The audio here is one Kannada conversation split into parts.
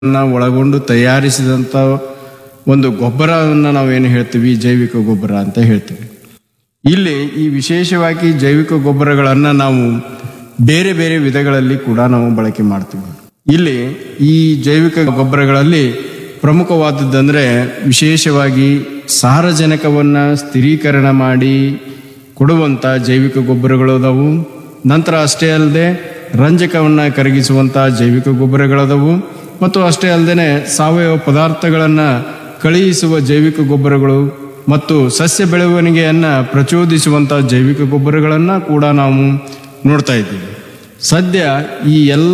ಒಳಗೊಂಡು ತಯಾರಿಸಿದಂಥ ಒಂದು ಗೊಬ್ಬರವನ್ನು ನಾವೇನು ಹೇಳ್ತೀವಿ ಜೈವಿಕ ಗೊಬ್ಬರ ಅಂತ ಹೇಳ್ತೀವಿ ಇಲ್ಲಿ ಈ ವಿಶೇಷವಾಗಿ ಜೈವಿಕ ಗೊಬ್ಬರಗಳನ್ನು ನಾವು ಬೇರೆ ಬೇರೆ ವಿಧಗಳಲ್ಲಿ ಕೂಡ ನಾವು ಬಳಕೆ ಮಾಡ್ತೀವಿ ಇಲ್ಲಿ ಈ ಜೈವಿಕ ಗೊಬ್ಬರಗಳಲ್ಲಿ ಪ್ರಮುಖವಾದದ್ದಂದ್ರೆ ವಿಶೇಷವಾಗಿ ಸಾರಜನಕವನ್ನ ಸ್ಥಿರೀಕರಣ ಮಾಡಿ ಕೊಡುವಂತ ಜೈವಿಕ ಗೊಬ್ಬರಗಳು ಅದಾವು ನಂತರ ಅಷ್ಟೇ ಅಲ್ಲದೆ ರಂಜಕವನ್ನ ಕರಗಿಸುವಂತ ಜೈವಿಕ ಗೊಬ್ಬರಗಳದವು ಮತ್ತು ಅಷ್ಟೇ ಅಲ್ಲದೆ ಸಾವಯವ ಪದಾರ್ಥಗಳನ್ನ ಕಳುಹಿಸುವ ಜೈವಿಕ ಗೊಬ್ಬರಗಳು ಮತ್ತು ಸಸ್ಯ ಬೆಳವಣಿಗೆಯನ್ನ ಪ್ರಚೋದಿಸುವಂತ ಜೈವಿಕ ಗೊಬ್ಬರಗಳನ್ನ ಕೂಡ ನಾವು ನೋಡ್ತಾ ಇದ್ದೀವಿ ಸದ್ಯ ಈ ಎಲ್ಲ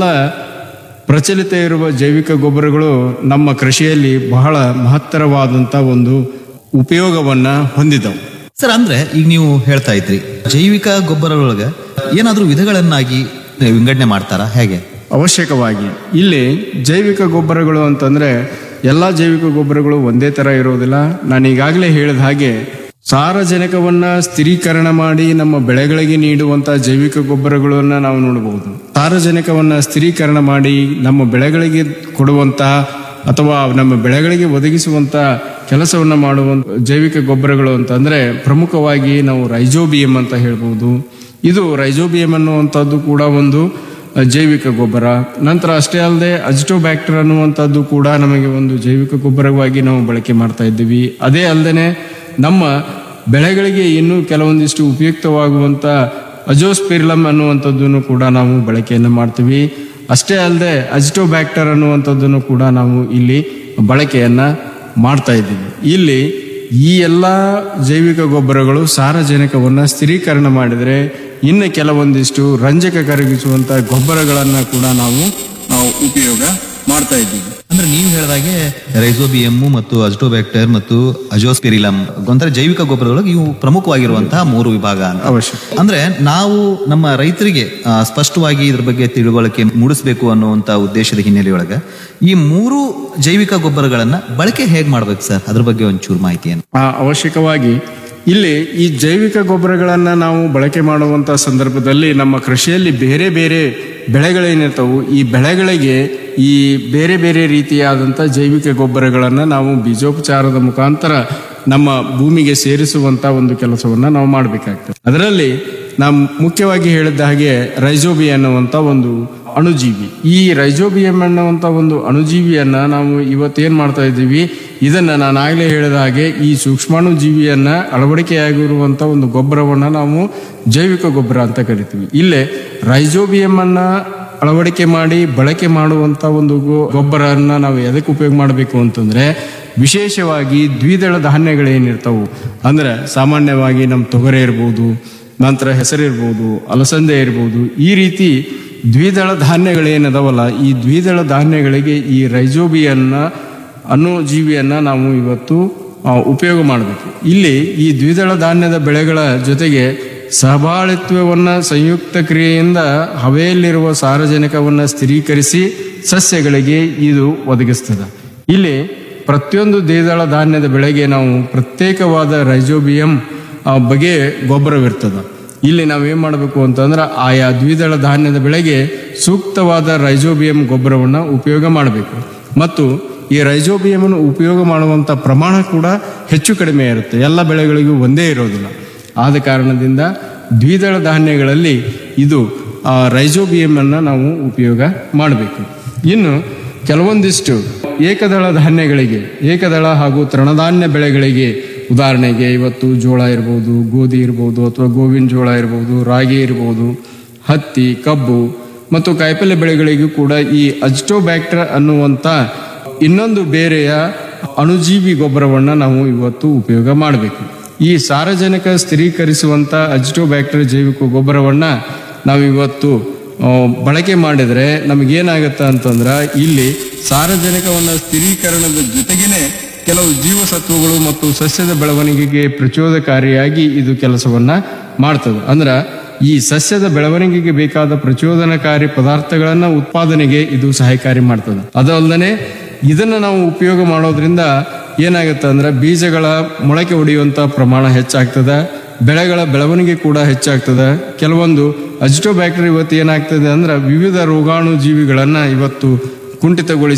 ಪ್ರಚಲಿತ ಇರುವ ಜೈವಿಕ ಗೊಬ್ಬರಗಳು ನಮ್ಮ ಕೃಷಿಯಲ್ಲಿ ಬಹಳ ಮಹತ್ತರವಾದಂತ ಒಂದು ಉಪಯೋಗವನ್ನ ಹೊಂದಿದವು ಸರ್ ಅಂದ್ರೆ ಈಗ ನೀವು ಹೇಳ್ತಾ ಇದ್ರಿ ಜೈವಿಕ ಗೊಬ್ಬರದೊಳಗ ಏನಾದ್ರೂ ವಿಧಗಳನ್ನಾಗಿ ವಿಂಗಡಣೆ ಮಾಡ್ತಾರಾ ಹೇಗೆ ಅವಶ್ಯಕವಾಗಿ ಇಲ್ಲಿ ಜೈವಿಕ ಗೊಬ್ಬರಗಳು ಅಂತಂದ್ರೆ ಎಲ್ಲ ಜೈವಿಕ ಗೊಬ್ಬರಗಳು ಒಂದೇ ತರ ಇರೋದಿಲ್ಲ ನಾನು ಈಗಾಗಲೇ ಹೇಳಿದ ಹಾಗೆ ಸಾರಜನಕವನ್ನ ಸ್ಥಿರೀಕರಣ ಮಾಡಿ ನಮ್ಮ ಬೆಳೆಗಳಿಗೆ ನೀಡುವಂತ ಜೈವಿಕ ಗೊಬ್ಬರಗಳನ್ನ ನಾವು ನೋಡಬಹುದು ಸಾರಜನಕವನ್ನ ಸ್ಥಿರೀಕರಣ ಮಾಡಿ ನಮ್ಮ ಬೆಳೆಗಳಿಗೆ ಕೊಡುವಂತ ಅಥವಾ ನಮ್ಮ ಬೆಳೆಗಳಿಗೆ ಒದಗಿಸುವಂತ ಕೆಲಸವನ್ನ ಮಾಡುವಂತ ಜೈವಿಕ ಗೊಬ್ಬರಗಳು ಅಂತಂದ್ರೆ ಪ್ರಮುಖವಾಗಿ ನಾವು ರೈಜೋಬಿಯಂ ಅಂತ ಹೇಳ್ಬಹುದು ಇದು ರೈಜೋಬಿಯಂ ಅನ್ನುವಂಥದ್ದು ಕೂಡ ಒಂದು ಜೈವಿಕ ಗೊಬ್ಬರ ನಂತರ ಅಷ್ಟೇ ಅಲ್ಲದೆ ಅಜಿಟೋಬ್ಯಾಕ್ಟರ್ ಅನ್ನುವಂಥದ್ದು ಕೂಡ ನಮಗೆ ಒಂದು ಜೈವಿಕ ಗೊಬ್ಬರವಾಗಿ ನಾವು ಬಳಕೆ ಮಾಡ್ತಾ ಇದ್ದೀವಿ ಅದೇ ಅಲ್ಲದೆ ನಮ್ಮ ಬೆಳೆಗಳಿಗೆ ಇನ್ನೂ ಕೆಲವೊಂದಿಷ್ಟು ಉಪಯುಕ್ತವಾಗುವಂತ ಅಜೋಸ್ಪಿರ್ಲಮ್ ಅನ್ನುವಂಥದ್ದನ್ನು ಕೂಡ ನಾವು ಬಳಕೆಯನ್ನು ಮಾಡ್ತೀವಿ ಅಷ್ಟೇ ಅಲ್ಲದೆ ಅಜಿಟೋಬ್ಯಾಕ್ಟರ್ ಅನ್ನುವಂಥದ್ದನ್ನು ಕೂಡ ನಾವು ಇಲ್ಲಿ ಬಳಕೆಯನ್ನ ಮಾಡ್ತಾ ಇದ್ದೀವಿ ಇಲ್ಲಿ ಈ ಎಲ್ಲ ಜೈವಿಕ ಗೊಬ್ಬರಗಳು ಸಾರಜನಕವನ್ನ ಸ್ಥಿರೀಕರಣ ಮಾಡಿದರೆ ಇನ್ನು ಕೆಲವೊಂದಿಷ್ಟು ರಂಜಕ ಕರಗಿಸುವಂತ ಗೊಬ್ಬರಗಳನ್ನ ಕೂಡ ನಾವು ನಾವು ಉಪಯೋಗ ಮಾಡ್ತಾ ಇದ್ದೀವಿ ಅಂದ್ರೆ ನೀವು ಹೇಳಿದಾಗೆ ರೈಸೋಬಿಯಮ್ ಮತ್ತು ಅಜಿಟೋಬ್ಯಾಕ್ಟರ್ ಮತ್ತು ಅಜೋಸ್ಪಿರಿಲಮ್ ಒಂಥರ ಜೈವಿಕ ಗೊಬ್ಬರದೊಳಗೆ ಇವು ಪ್ರಮುಖವಾಗಿರುವಂತಹ ಮೂರು ವಿಭಾಗ ಅಂತ ಅವಶ್ಯ ಅಂದ್ರೆ ನಾವು ನಮ್ಮ ರೈತರಿಗೆ ಆ, ಸ್ಪಷ್ಟವಾಗಿ ಇದ್ರ ಬಗ್ಗೆ ತಿಳುವಳಿಕೆ ಮೂಡಿಸಬೇಕು ಅನ್ನುವಂತ ಉದ್ದೇಶದ ಹಿನ್ನೆಲೆಯೊಳಗೆ ಈ ಮೂರು ಜೈವಿಕ ಗೊಬ್ಬರಗಳನ್ನ ಬಳಕೆ ಹೇಗ್ ಮಾಡ್ಬೇಕು ಸರ್ ಅದ್ರ ಬಗ್ಗೆ ಒಂಚೂರು ಮಾಹಿತಿಯನ್ನು ಆ ಅವಶ್ಯಕವಾಗಿ ಇಲ್ಲಿ ಈ ಜೈವಿಕ ಗೊಬ್ಬರಗಳನ್ನ ನಾವು ಬಳಕೆ ಮಾಡುವಂತ ಸಂದರ್ಭದಲ್ಲಿ ನಮ್ಮ ಕೃಷಿಯಲ್ಲಿ ಬೇರೆ ಬೇರೆ ಬೆಳೆಗಳೇನಿರ್ತಾವು ಈ ಬೆಳೆಗಳಿಗೆ ಈ ಬೇರೆ ಬೇರೆ ರೀತಿಯಾದಂಥ ಜೈವಿಕ ಗೊಬ್ಬರಗಳನ್ನು ನಾವು ಬೀಜೋಪಚಾರದ ಮುಖಾಂತರ ನಮ್ಮ ಭೂಮಿಗೆ ಸೇರಿಸುವಂತ ಒಂದು ಕೆಲಸವನ್ನ ನಾವು ಮಾಡಬೇಕಾಗ್ತದೆ ಅದರಲ್ಲಿ ನಾವು ಮುಖ್ಯವಾಗಿ ಹೇಳಿದ ಹಾಗೆ ರೈಜೋಬಿ ಅನ್ನುವಂತ ಒಂದು ಅಣುಜೀವಿ ಈ ರೈಜೋಬಿಯಂ ಅನ್ನುವಂತ ಒಂದು ಅಣುಜೀವಿಯನ್ನ ನಾವು ಇವತ್ತೇನ್ ಮಾಡ್ತಾ ಇದ್ದೀವಿ ಇದನ್ನ ನಾನು ಆಗ್ಲೇ ಹೇಳಿದ ಹಾಗೆ ಈ ಸೂಕ್ಷ್ಮಾಣು ಜೀವಿಯನ್ನ ಅಳವಡಿಕೆಯಾಗಿರುವಂತ ಒಂದು ಗೊಬ್ಬರವನ್ನ ನಾವು ಜೈವಿಕ ಗೊಬ್ಬರ ಅಂತ ಕರಿತೀವಿ ಇಲ್ಲೇ ರೈಜೋಬಿಯಂ ಅನ್ನ ಅಳವಡಿಕೆ ಮಾಡಿ ಬಳಕೆ ಮಾಡುವಂತ ಒಂದು ಗೊ- ಗೊಬ್ಬರನ್ನ ನಾವು ಎದಕ್ಕೆ ಉಪಯೋಗ ಮಾಡಬೇಕು ಅಂತಂದ್ರೆ ವಿಶೇಷವಾಗಿ ದ್ವಿದಳ ಧಾನ್ಯಗಳೇನಿರ್ತಾವು ಅಂದ್ರೆ ಸಾಮಾನ್ಯವಾಗಿ ನಮ್ಮ ತೊಗರೆ ಇರ್ಬೋದು ನಂತರ ಹೆಸರಿರ್ಬೋದು ಅಲಸಂದೆ ಇರ್ಬೋದು ಈ ರೀತಿ ದ್ವಿದಳ ಧಾನ್ಯಗಳೇನದವಲ್ಲ ಈ ದ್ವಿದಳ ಧಾನ್ಯಗಳಿಗೆ ಈ ರೈಜೋಬಿಯನ್ನ ಅನ್ನೋ ಜೀವಿಯನ್ನ ನಾವು ಇವತ್ತು ಆ, ಉಪಯೋಗ ಮಾಡಬೇಕು ಇಲ್ಲಿ ಈ ದ್ವಿದಳ ಧಾನ್ಯದ ಬೆಳೆಗಳ ಜೊತೆಗೆ ಸಹಬಾಳಿತ್ವವನ್ನ ಸಂಯುಕ್ತ ಕ್ರಿಯೆಯಿಂದ ಹವೆಯಲ್ಲಿರುವ ಸಾರಜನಕವನ್ನ ಸ್ಥಿರೀಕರಿಸಿ ಸಸ್ಯಗಳಿಗೆ ಇದು ಒದಗಿಸ್ತದೆ ಇಲ್ಲಿ ಪ್ರತಿಯೊಂದು ದ್ವಿದಳ ಧಾನ್ಯದ ಬೆಳೆಗೆ ನಾವು ಪ್ರತ್ಯೇಕವಾದ ರೈಜೋಬಿಯಂ ಆ ಬಗೆ ಗೊಬ್ಬರವಿರ್ತದೆ ಇಲ್ಲಿ ನಾವೇನ್ ಮಾಡಬೇಕು ಅಂತಂದ್ರೆ ಆಯಾ ದ್ವಿದಳ ಧಾನ್ಯದ ಬೆಳೆಗೆ ಸೂಕ್ತವಾದ ರೈಜೋಬಿಯಂ ಗೊಬ್ಬರವನ್ನು ಉಪಯೋಗ ಮಾಡಬೇಕು ಮತ್ತು ಈ ರೈಜೋಬಿಯಂ ಅನ್ನು ಉಪಯೋಗ ಮಾಡುವಂತ ಪ್ರಮಾಣ ಕೂಡ ಹೆಚ್ಚು ಕಡಿಮೆ ಇರುತ್ತೆ ಎಲ್ಲ ಬೆಳೆಗಳಿಗೂ ಒಂದೇ ಇರೋದಿಲ್ಲ ಆದ ಕಾರಣದಿಂದ ದ್ವಿದಳ ಧಾನ್ಯಗಳಲ್ಲಿ ಇದು ಆ ರೈಜೋಬಿಯಂ ಅನ್ನ ನಾವು ಉಪಯೋಗ ಮಾಡಬೇಕು ಇನ್ನು ಕೆಲವೊಂದಿಷ್ಟು ಏಕದಳ ಧಾನ್ಯಗಳಿಗೆ ಏಕದಳ ಹಾಗೂ ತೃಣಧಾನ್ಯ ಬೆಳೆಗಳಿಗೆ ಉದಾಹರಣೆಗೆ ಇವತ್ತು ಜೋಳ ಇರ್ಬೋದು ಗೋಧಿ ಇರ್ಬೋದು ಅಥವಾ ಗೋವಿನ ಜೋಳ ಇರ್ಬೋದು ರಾಗಿ ಇರ್ಬೋದು ಹತ್ತಿ ಕಬ್ಬು ಮತ್ತು ಕಾಯಿಪಲ್ಯ ಬೆಳೆಗಳಿಗೂ ಕೂಡ ಈ ಅಜಿಟೋಬ್ಯಾಕ್ಟರ್ ಅನ್ನುವಂಥ ಇನ್ನೊಂದು ಬೇರೆಯ ಅಣುಜೀವಿ ಗೊಬ್ಬರವನ್ನು ನಾವು ಇವತ್ತು ಉಪಯೋಗ ಮಾಡಬೇಕು ಈ ಸಾರಜನಕ ಸ್ಥಿರೀಕರಿಸುವಂಥ ಅಜಿಟೋಬ್ಯಾಕ್ಟರ್ ಜೈವಿಕ ಗೊಬ್ಬರವನ್ನು ನಾವು ಇವತ್ತು ಆ, ಬಳಕೆ ಮಾಡಿದರೆ ನಮಗೇನಾಗತ್ತೆ ಅಂತಂದ್ರೆ ಇಲ್ಲಿ ಸಾರಜನಕವನ್ನ ಸ್ಥಿರೀಕರಣದ ಜೊತೆಗೇನೆ ಕೆಲವು ಜೀವಸತ್ವಗಳು ಮತ್ತು ಸಸ್ಯದ ಬೆಳವಣಿಗೆಗೆ ಪ್ರಚೋದಕಾರಿಯಾಗಿ ಇದು ಕೆಲಸವನ್ನ ಮಾಡ್ತದೆ ಅಂದ್ರ ಈ ಸಸ್ಯದ ಬೆಳವಣಿಗೆಗೆ ಬೇಕಾದ ಪ್ರಚೋದನಕಾರಿ ಪದಾರ್ಥಗಳನ್ನ ಉತ್ಪಾದನೆಗೆ ಇದು ಸಹಾಯಕಾರಿ ಮಾಡ್ತದೆ ಅದಲ್ಲದೆ ಇದನ್ನ ನಾವು ಉಪಯೋಗ ಮಾಡೋದ್ರಿಂದ ಏನಾಗುತ್ತೆ ಅಂದ್ರೆ ಬೀಜಗಳ ಮೊಳಕೆ ಹೊಡೆಯುವಂತ ಪ್ರಮಾಣ ಹೆಚ್ಚಾಗ್ತದೆ ಬೆಳೆಗಳ ಬೆಳವಣಿಗೆ ಕೂಡ ಹೆಚ್ಚಾಗ್ತದೆ ಕೆಲವೊಂದು ಅಜಿಟೋಬ್ಯಾಕ್ಟರ್ ಇವತ್ತು ಏನಾಗ್ತದೆ ಅಂದ್ರೆ ವಿವಿಧ ರೋಗಾಣು ಜೀವಿಗಳನ್ನ ಇವತ್ತು ಕುಂಠಿತಗೊಳಿಸಿ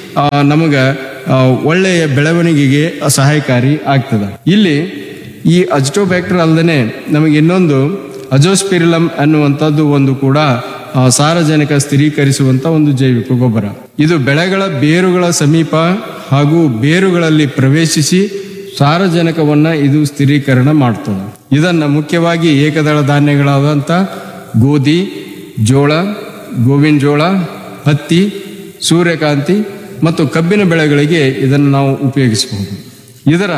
ನಮಗೆ ಒಳ್ಳೆಯ ಬೆಳವಣಿಗೆಗೆ ಸಹಾಯಕಾರಿ ಆಗ್ತದೆ ಇಲ್ಲಿ ಈ ಅಜಿಟೋಬ್ಯಾಕ್ಟರ್ ಅಲ್ಲದೆ ನಮಗೆ ಇನ್ನೊಂದು ಅಜೋಸ್ಪಿರಿಲಮ್ ಅನ್ನುವಂಥದ್ದು ಒಂದು ಕೂಡ ಆ, ಸಾರಜನಕ ಸ್ಥಿರೀಕರಿಸುವಂತ ಒಂದು ಜೈವಿಕ ಗೊಬ್ಬರ ಇದು ಬೆಳೆಗಳ ಬೇರುಗಳ ಸಮೀಪ ಹಾಗೂ ಬೇರುಗಳಲ್ಲಿ ಪ್ರವೇಶಿಸಿ ಸಾರಜನಕವನ್ನ ಇದು ಸ್ಥಿರೀಕರಣ ಮಾಡ್ತದೆ ಇದನ್ನ ಮುಖ್ಯವಾಗಿ ಏಕದಳ ಧಾನ್ಯಗಳಾದಂಥ ಗೋಧಿ ಜೋಳ ಗೋವಿನ ಜೋಳ ಹತ್ತಿ ಸೂರ್ಯಕಾಂತಿ ಮತ್ತು ಕಬ್ಬಿನ ಬೆಳೆಗಳಿಗೆ ಇದನ್ನು ನಾವು ಉಪಯೋಗಿಸಬಹುದು ಇದರ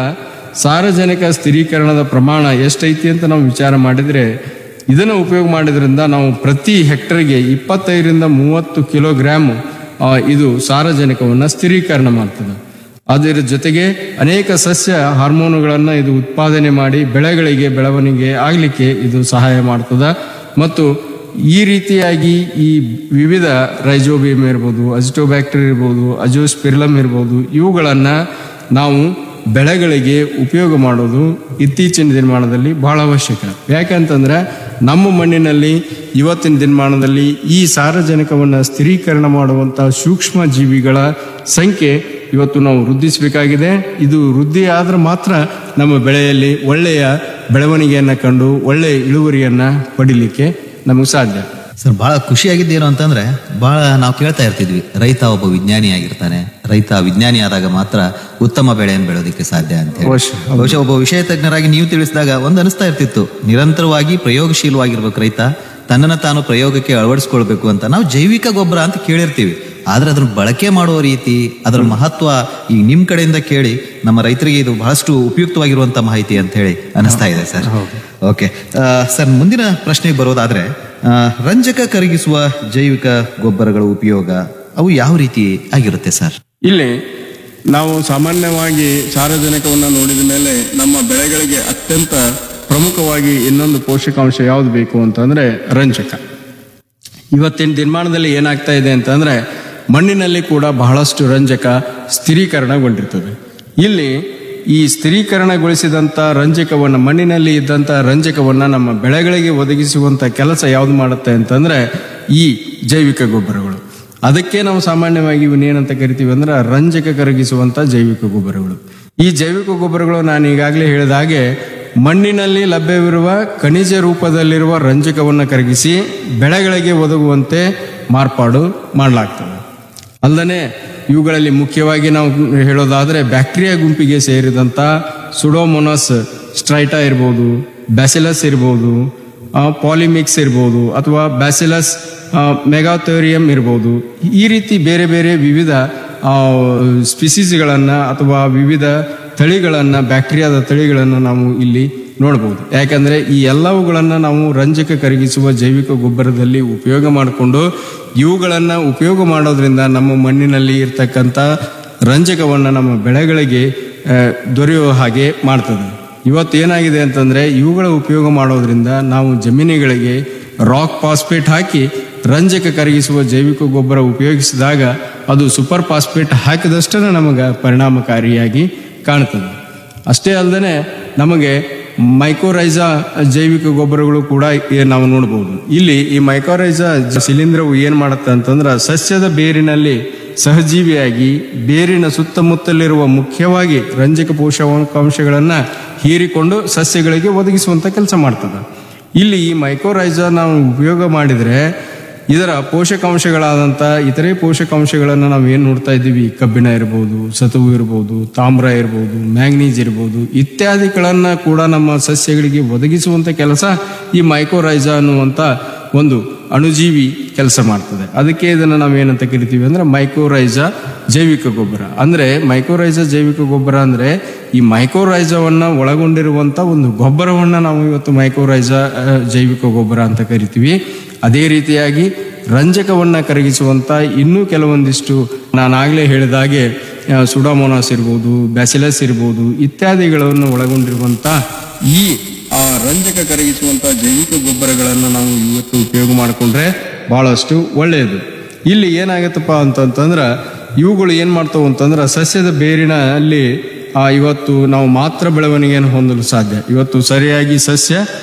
ಸಾರಜನಕ ಸ್ಥಿರೀಕರಣದ ಪ್ರಮಾಣ ಎಷ್ಟೈತಿ ಅಂತ ನಾವು ವಿಚಾರ ಮಾಡಿದರೆ ಇದನ್ನು ಉಪಯೋಗ ಮಾಡೋದ್ರಿಂದ ನಾವು ಪ್ರತಿ ಹೆಕ್ಟರ್ಗೆ ಇಪ್ಪತ್ತೈದರಿಂದ ಮೂವತ್ತು ಕಿಲೋಗ್ರಾಮ್ ಆ, ಇದು ಸಾರಜನಕವನ್ನು ಸ್ಥಿರೀಕರಣ ಮಾಡ್ತದೆ ಅದರ ಜೊತೆಗೆ ಅನೇಕ ಸಸ್ಯ ಹಾರ್ಮೋನುಗಳನ್ನು ಇದು ಉತ್ಪಾದನೆ ಮಾಡಿ ಬೆಳೆಗಳಿಗೆ ಬೆಳವಣಿಗೆ ಆಗಲಿಕ್ಕೆ ಇದು ಸಹಾಯ ಮಾಡ್ತದೆ ಮತ್ತು ಈ ರೀತಿಯಾಗಿ ಈ ವಿವಿಧ ರೈಜೋಬಿಯಂ ಇರ್ಬೋದು ಅಜಿಟೋಬ್ಯಾಕ್ಟರ್ ಇರ್ಬೋದು ಅಜೋಸ್ಪಿರ್ಲಮ್ ಇರ್ಬೋದು ಇವುಗಳನ್ನು ನಾವು ಬೆಳೆಗಳಿಗೆ ಉಪಯೋಗ ಮಾಡೋದು ಇತ್ತೀಚಿನ ದಿನಮಾನದಲ್ಲಿ ಬಹಳ ಅವಶ್ಯಕ ಯಾಕಂತಂದ್ರೆ ನಮ್ಮ ಮಣ್ಣಿನಲ್ಲಿ ಇವತ್ತಿನ ದಿನಮಾನದಲ್ಲಿ ಈ ಸಾರಜನಕವನ್ನು ಸ್ಥಿರೀಕರಣ ಮಾಡುವಂಥ ಸೂಕ್ಷ್ಮ ಜೀವಿಗಳ ಸಂಖ್ಯೆ ಇವತ್ತು ನಾವು ವೃದ್ಧಿಸಬೇಕಾಗಿದೆ ಇದು ವೃದ್ಧಿ ಆದ್ರೆ ಮಾತ್ರ ನಮ್ಮ ಬೆಳೆಯಲ್ಲಿ ಒಳ್ಳೆಯ ಬೆಳವಣಿಗೆಯನ್ನು ಕಂಡು ಒಳ್ಳೆಯ ಇಳುವರಿಯನ್ನು ಪಡಿಲಿಕ್ಕೆ ನಮಗೆ ಸಾಧ್ಯ ಸರ್ ಬಹಳ ಖುಷಿಯಾಗಿದ್ದೇನು ಅಂತಂದ್ರೆ ಬಹಳ ನಾವು ಕೇಳ್ತಾ ಇರ್ತಿದ್ವಿ ರೈತ ಒಬ್ಬ ವಿಜ್ಞಾನಿ ಆಗಿರ್ತಾನೆ ರೈತ ವಿಜ್ಞಾನಿ ಆದಾಗ ಮಾತ್ರ ಉತ್ತಮ ಬೆಳೆಯನ್ನು ಬೆಳೆಯೋದಕ್ಕೆ ಸಾಧ್ಯ ಅಂತ ಹೇಳಿ ಅವಶ್ಯ. ಬಹುಶಃ ಒಬ್ಬ ವಿಷಯ ತಜ್ಞರಾಗಿ ನೀವು ತಿಳಿಸಿದಾಗ ಒಂದು ಅನಿಸ್ತಾ ಇರ್ತಿತ್ತು ನಿರಂತರವಾಗಿ ಪ್ರಯೋಗಶೀಲವಾಗಿರ್ಬೇಕು ರೈತ ತನ್ನನ್ನು ತಾನು ಪ್ರಯೋಗಕ್ಕೆ ಅಳವಡಿಸ್ಕೊಳ್ಬೇಕು ಅಂತ ನಾವು ಜೈವಿಕ ಗೊಬ್ಬರ ಅಂತ ಕೇಳಿರ್ತೀವಿ ಆದ್ರೆ ಅದನ್ನ ಬಳಕೆ ಮಾಡುವ ರೀತಿ ಅದರ ಮಹತ್ವ ಈ ನಿಮ್ ಕಡೆಯಿಂದ ಕೇಳಿ ನಮ್ಮ ರೈತರಿಗೆ ಇದು ಬಹಳಷ್ಟು ಉಪಯುಕ್ತವಾಗಿರುವಂತ ಮಾಹಿತಿ ಅಂತ ಹೇಳಿ ಅನಿಸ್ತಾ ಇದೆ ಸರ್ ಓಕೆ ಸರ್ ಮುಂದಿನ ಪ್ರಶ್ನೆಗೆ ಬರೋದಾದ್ರೆ ಆ, ರಂಜಕ ಕರಗಿಸುವ ಜೈವಿಕ ಗೊಬ್ಬರಗಳ ಉಪಯೋಗ ಅವು ಯಾವ ರೀತಿ ಆಗಿರುತ್ತೆ ಸರ್ ಇಲ್ಲಿ ನಾವು ಸಾಮಾನ್ಯವಾಗಿ ಸಾರಜನಕವನ್ನು ನೋಡಿದ ಮೇಲೆ ನಮ್ಮ ಬೆಳೆಗಳಿಗೆ ಅತ್ಯಂತ ಪ್ರಮುಖವಾಗಿ ಇನ್ನೊಂದು ಪೋಷಕಾಂಶ ಯಾವುದು ಬೇಕು ಅಂತಂದ್ರೆ ರಂಜಕ ಇವತ್ತಿನ ದಿನಮಾನದಲ್ಲಿ ಏನಾಗ್ತಾ ಇದೆ ಅಂತಂದ್ರೆ ಮಣ್ಣಿನಲ್ಲಿ ಕೂಡ ಬಹಳಷ್ಟು ರಂಜಕ ಸ್ಥಿರೀಕರಣಗೊಂಡಿರ್ತದೆ ಇಲ್ಲಿ ಈ ಸ್ಥಿರೀಕರಣಗೊಳಿಸಿದಂಥ ರಂಜಕವನ್ನು ಮಣ್ಣಿನಲ್ಲಿ ಇದ್ದಂಥ ರಂಜಕವನ್ನು ನಮ್ಮ ಬೆಳೆಗಳಿಗೆ ಒದಗಿಸುವಂಥ ಕೆಲಸ ಯಾವುದು ಮಾಡುತ್ತೆ ಅಂತಂದ್ರೆ ಈ ಜೈವಿಕ ಗೊಬ್ಬರಗಳು ಅದಕ್ಕೆ ನಾವು ಸಾಮಾನ್ಯವಾಗಿ ಇವನ್ನ ಏನಂತ ಕರಿತೀವಿ ಅಂದ್ರೆ ರಂಜಕ ಕರಗಿಸುವಂತ ಜೈವಿಕ ಗೊಬ್ಬರಗಳು ಈ ಜೈವಿಕ ಗೊಬ್ಬರಗಳು ನಾನು ಈಗಾಗಲೇ ಹೇಳಿದ ಹಾಗೆ ಮಣ್ಣಿನಲ್ಲಿ ಲಭ್ಯವಿರುವ ಖನಿಜ ರೂಪದಲ್ಲಿರುವ ರಂಜಕವನ್ನು ಕರಗಿಸಿ ಬೆಳೆಗಳಿಗೆ ಒದಗುವಂತೆ ಮಾರ್ಪಾಡು ಮಾಡಲಾಗ್ತದೆ ಅಲ್ಲದೆ ಇವುಗಳಲ್ಲಿ ಮುಖ್ಯವಾಗಿ ನಾವು ಹೇಳೋದಾದ್ರೆ ಬ್ಯಾಕ್ಟೀರಿಯಾ ಗುಂಪಿಗೆ ಸೇರಿದಂಥ ಸುಡೋಮೊನಸ್ ಸ್ಟ್ರೈಟಾ ಇರ್ಬೋದು ಬ್ಯಾಸಿಲಸ್ ಇರ್ಬೋದು ಪಾಲಿಮಿಕ್ಸ್ ಇರ್ಬೋದು ಅಥವಾ ಬ್ಯಾಸಿಲಸ್ ಮೆಗಾಥೋರಿಯಂ ಇರ್ಬೋದು ಈ ರೀತಿ ಬೇರೆ ಬೇರೆ ವಿವಿಧ ಸ್ಪಿಸೀಸ್ಗಳನ್ನು ಅಥವಾ ವಿವಿಧ ತಳಿಗಳನ್ನು ಬ್ಯಾಕ್ಟೀರಿಯಾದ ತಳಿಗಳನ್ನು ನಾವು ಇಲ್ಲಿ ನೋಡಬಹುದು ಯಾಕಂದ್ರೆ ಈ ಎಲ್ಲವುಗಳನ್ನು ನಾವು ರಂಜಕ ಕರಗಿಸುವ ಜೈವಿಕ ಗೊಬ್ಬರದಲ್ಲಿ ಉಪಯೋಗ ಮಾಡಿಕೊಂಡು ಇವುಗಳನ್ನು ಉಪಯೋಗ ಮಾಡೋದ್ರಿಂದ ನಮ್ಮ ಮಣ್ಣಿನಲ್ಲಿ ಇರ್ತಕ್ಕಂಥ ರಂಜಕವನ್ನು ನಮ್ಮ ಬೆಳೆಗಳಿಗೆ ಆ, ದೊರೆಯುವ ಹಾಗೆ ಮಾಡ್ತದೆ ಇವತ್ತು ಏನಾಗಿದೆ ಅಂತಂದ್ರೆ ಇವುಗಳ ಉಪಯೋಗ ಮಾಡೋದ್ರಿಂದ ನಾವು ಜಮೀನುಗಳಿಗೆ ರಾಕ್ ಫಾಸ್ಫೇಟ್ ಹಾಕಿ ರಂಜಕ ಕರಗಿಸುವ ಜೈವಿಕ ಗೊಬ್ಬರ ಉಪಯೋಗಿಸಿದಾಗ ಅದು ಸೂಪರ್ ಫಾಸ್ಫೇಟ್ ಹಾಕಿದಷ್ಟೇ ನಮಗೆ ಪರಿಣಾಮಕಾರಿಯಾಗಿ ಕಾಣ್ತದೆ ಅಷ್ಟೇ ಅಲ್ಲದೆ ನಮಗೆ ಮೈಕೋರೈಸಾ ಜೈವಿಕ ಗೊಬ್ಬರಗಳು ಕೂಡ ಏ- ನಾವು ನೋಡಬಹುದು ಇಲ್ಲಿ ಈ ಮೈಕೋರೈಸಾ ಜ- ಶಿಲೀಂಧ್ರವು ಏನ್ ಮಾಡುತ್ತೆ ಅಂತಂದ್ರೆ ಸಸ್ಯದ ಬೇರಿನಲ್ಲಿ ಸಹಜೀವಿಯಾಗಿ ಬೇರಿನ ಸುತ್ತಮುತ್ತಲಿರುವ ಮುಖ್ಯವಾಗಿ ರಂಜಕ ಪೋಷಕಾಂಶಗಳನ್ನ ಹೀರಿಕೊಂಡು ಸಸ್ಯಗಳಿಗೆ ಒದಗಿಸುವಂತ ಕೆಲಸ ಮಾಡ್ತದೆ ಇಲ್ಲಿ ಈ ಮೈಕೋರೈಸಾ ನಾವು ಉಪಯೋಗ ಮಾಡಿದ್ರೆ ಇದರ ಪೋಷಕಾಂಶಗಳಾದಂಥ ಇತರೆ ಪೋಷಕಾಂಶಗಳನ್ನು ನಾವು ಏನು ನೋಡ್ತಾ ಇದ್ದೀವಿ ಕಬ್ಬಿಣ ಇರ್ಬೋದು ಸತುವು ಇರ್ಬೋದು ತಾಮ್ರ ಇರ್ಬೋದು ಮ್ಯಾಂಗ್ನೀಸ್ ಇರ್ಬೋದು ಇತ್ಯಾದಿಗಳನ್ನು ಕೂಡ ನಮ್ಮ ಸಸ್ಯಗಳಿಗೆ ಒದಗಿಸುವಂಥ ಕೆಲಸ ಈ ಮೈಕೋರೈಸಾ ಅನ್ನುವಂಥ ಒಂದು ಅಣುಜೀವಿ ಕೆಲಸ ಮಾಡ್ತದೆ ಅದಕ್ಕೆ ಇದನ್ನು ನಾವು ಏನಂತ ಕರಿತೀವಿ ಅಂದ್ರೆ ಮೈಕೋರೈಸಾ ಜೈವಿಕ ಗೊಬ್ಬರ ಅಂದ್ರೆ ಮೈಕೋರೈಸಾ ಜೈವಿಕ ಗೊಬ್ಬರ ಅಂದ್ರೆ ಈ ಮೈಕೋರೈಸಾವನ್ನ ಒಳಗೊಂಡಿರುವಂತ ಒಂದು ಗೊಬ್ಬರವನ್ನ ನಾವು ಇವತ್ತು ಮೈಕೋರೈಸಾ ಆ, ಜೈವಿಕ ಗೊಬ್ಬರ ಅಂತ ಕರಿತೀವಿ ಅದೇ ರೀತಿಯಾಗಿ ರಂಜಕವನ್ನ ಕರಗಿಸುವಂತ ಇನ್ನೂ ಕೆಲವೊಂದಿಷ್ಟು ನಾನಾಗಲೇ ಹೇಳಿದ ಹಾಗೆ ಆ, ಸುಡಾಮೋನಾಸ್ ಇರ್ಬೋದು ಬ್ಯಾಸಿಲಸ್ ಇರ್ಬೋದು ಇತ್ಯಾದಿಗಳನ್ನು ಒಳಗೊಂಡಿರುವಂತ ಈ ಆ ರಂಜಕ ಕರಗಿಸುವಂತ ಜೈವಿಕ ಗೊಬ್ಬರಗಳನ್ನು ನಾವು ಇವತ್ತು ಉಪಯೋಗ ಮಾಡಿಕೊಂಡ್ರೆ ಬಹಳಷ್ಟು ಒಳ್ಳೆಯದು ಇಲ್ಲಿ ಏನಾಗತ್ತಪ್ಪ ಅಂತಂತಂದ್ರೆ ಇವುಗಳು ಏನ್ ಮಾಡ್ತಾವ ಅಂತಂದ್ರೆ ಸಸ್ಯದ ಬೇರಿನ ಅಲ್ಲಿ ಆ, ಇವತ್ತು ನಾವು ಮಾತ್ರ ಬೆಳವಣಿಗೆಯನ್ನು ಹೊಂದಲು ಸಾಧ್ಯ ಇವತ್ತು ಸರಿಯಾಗಿ ಸಸ್ಯ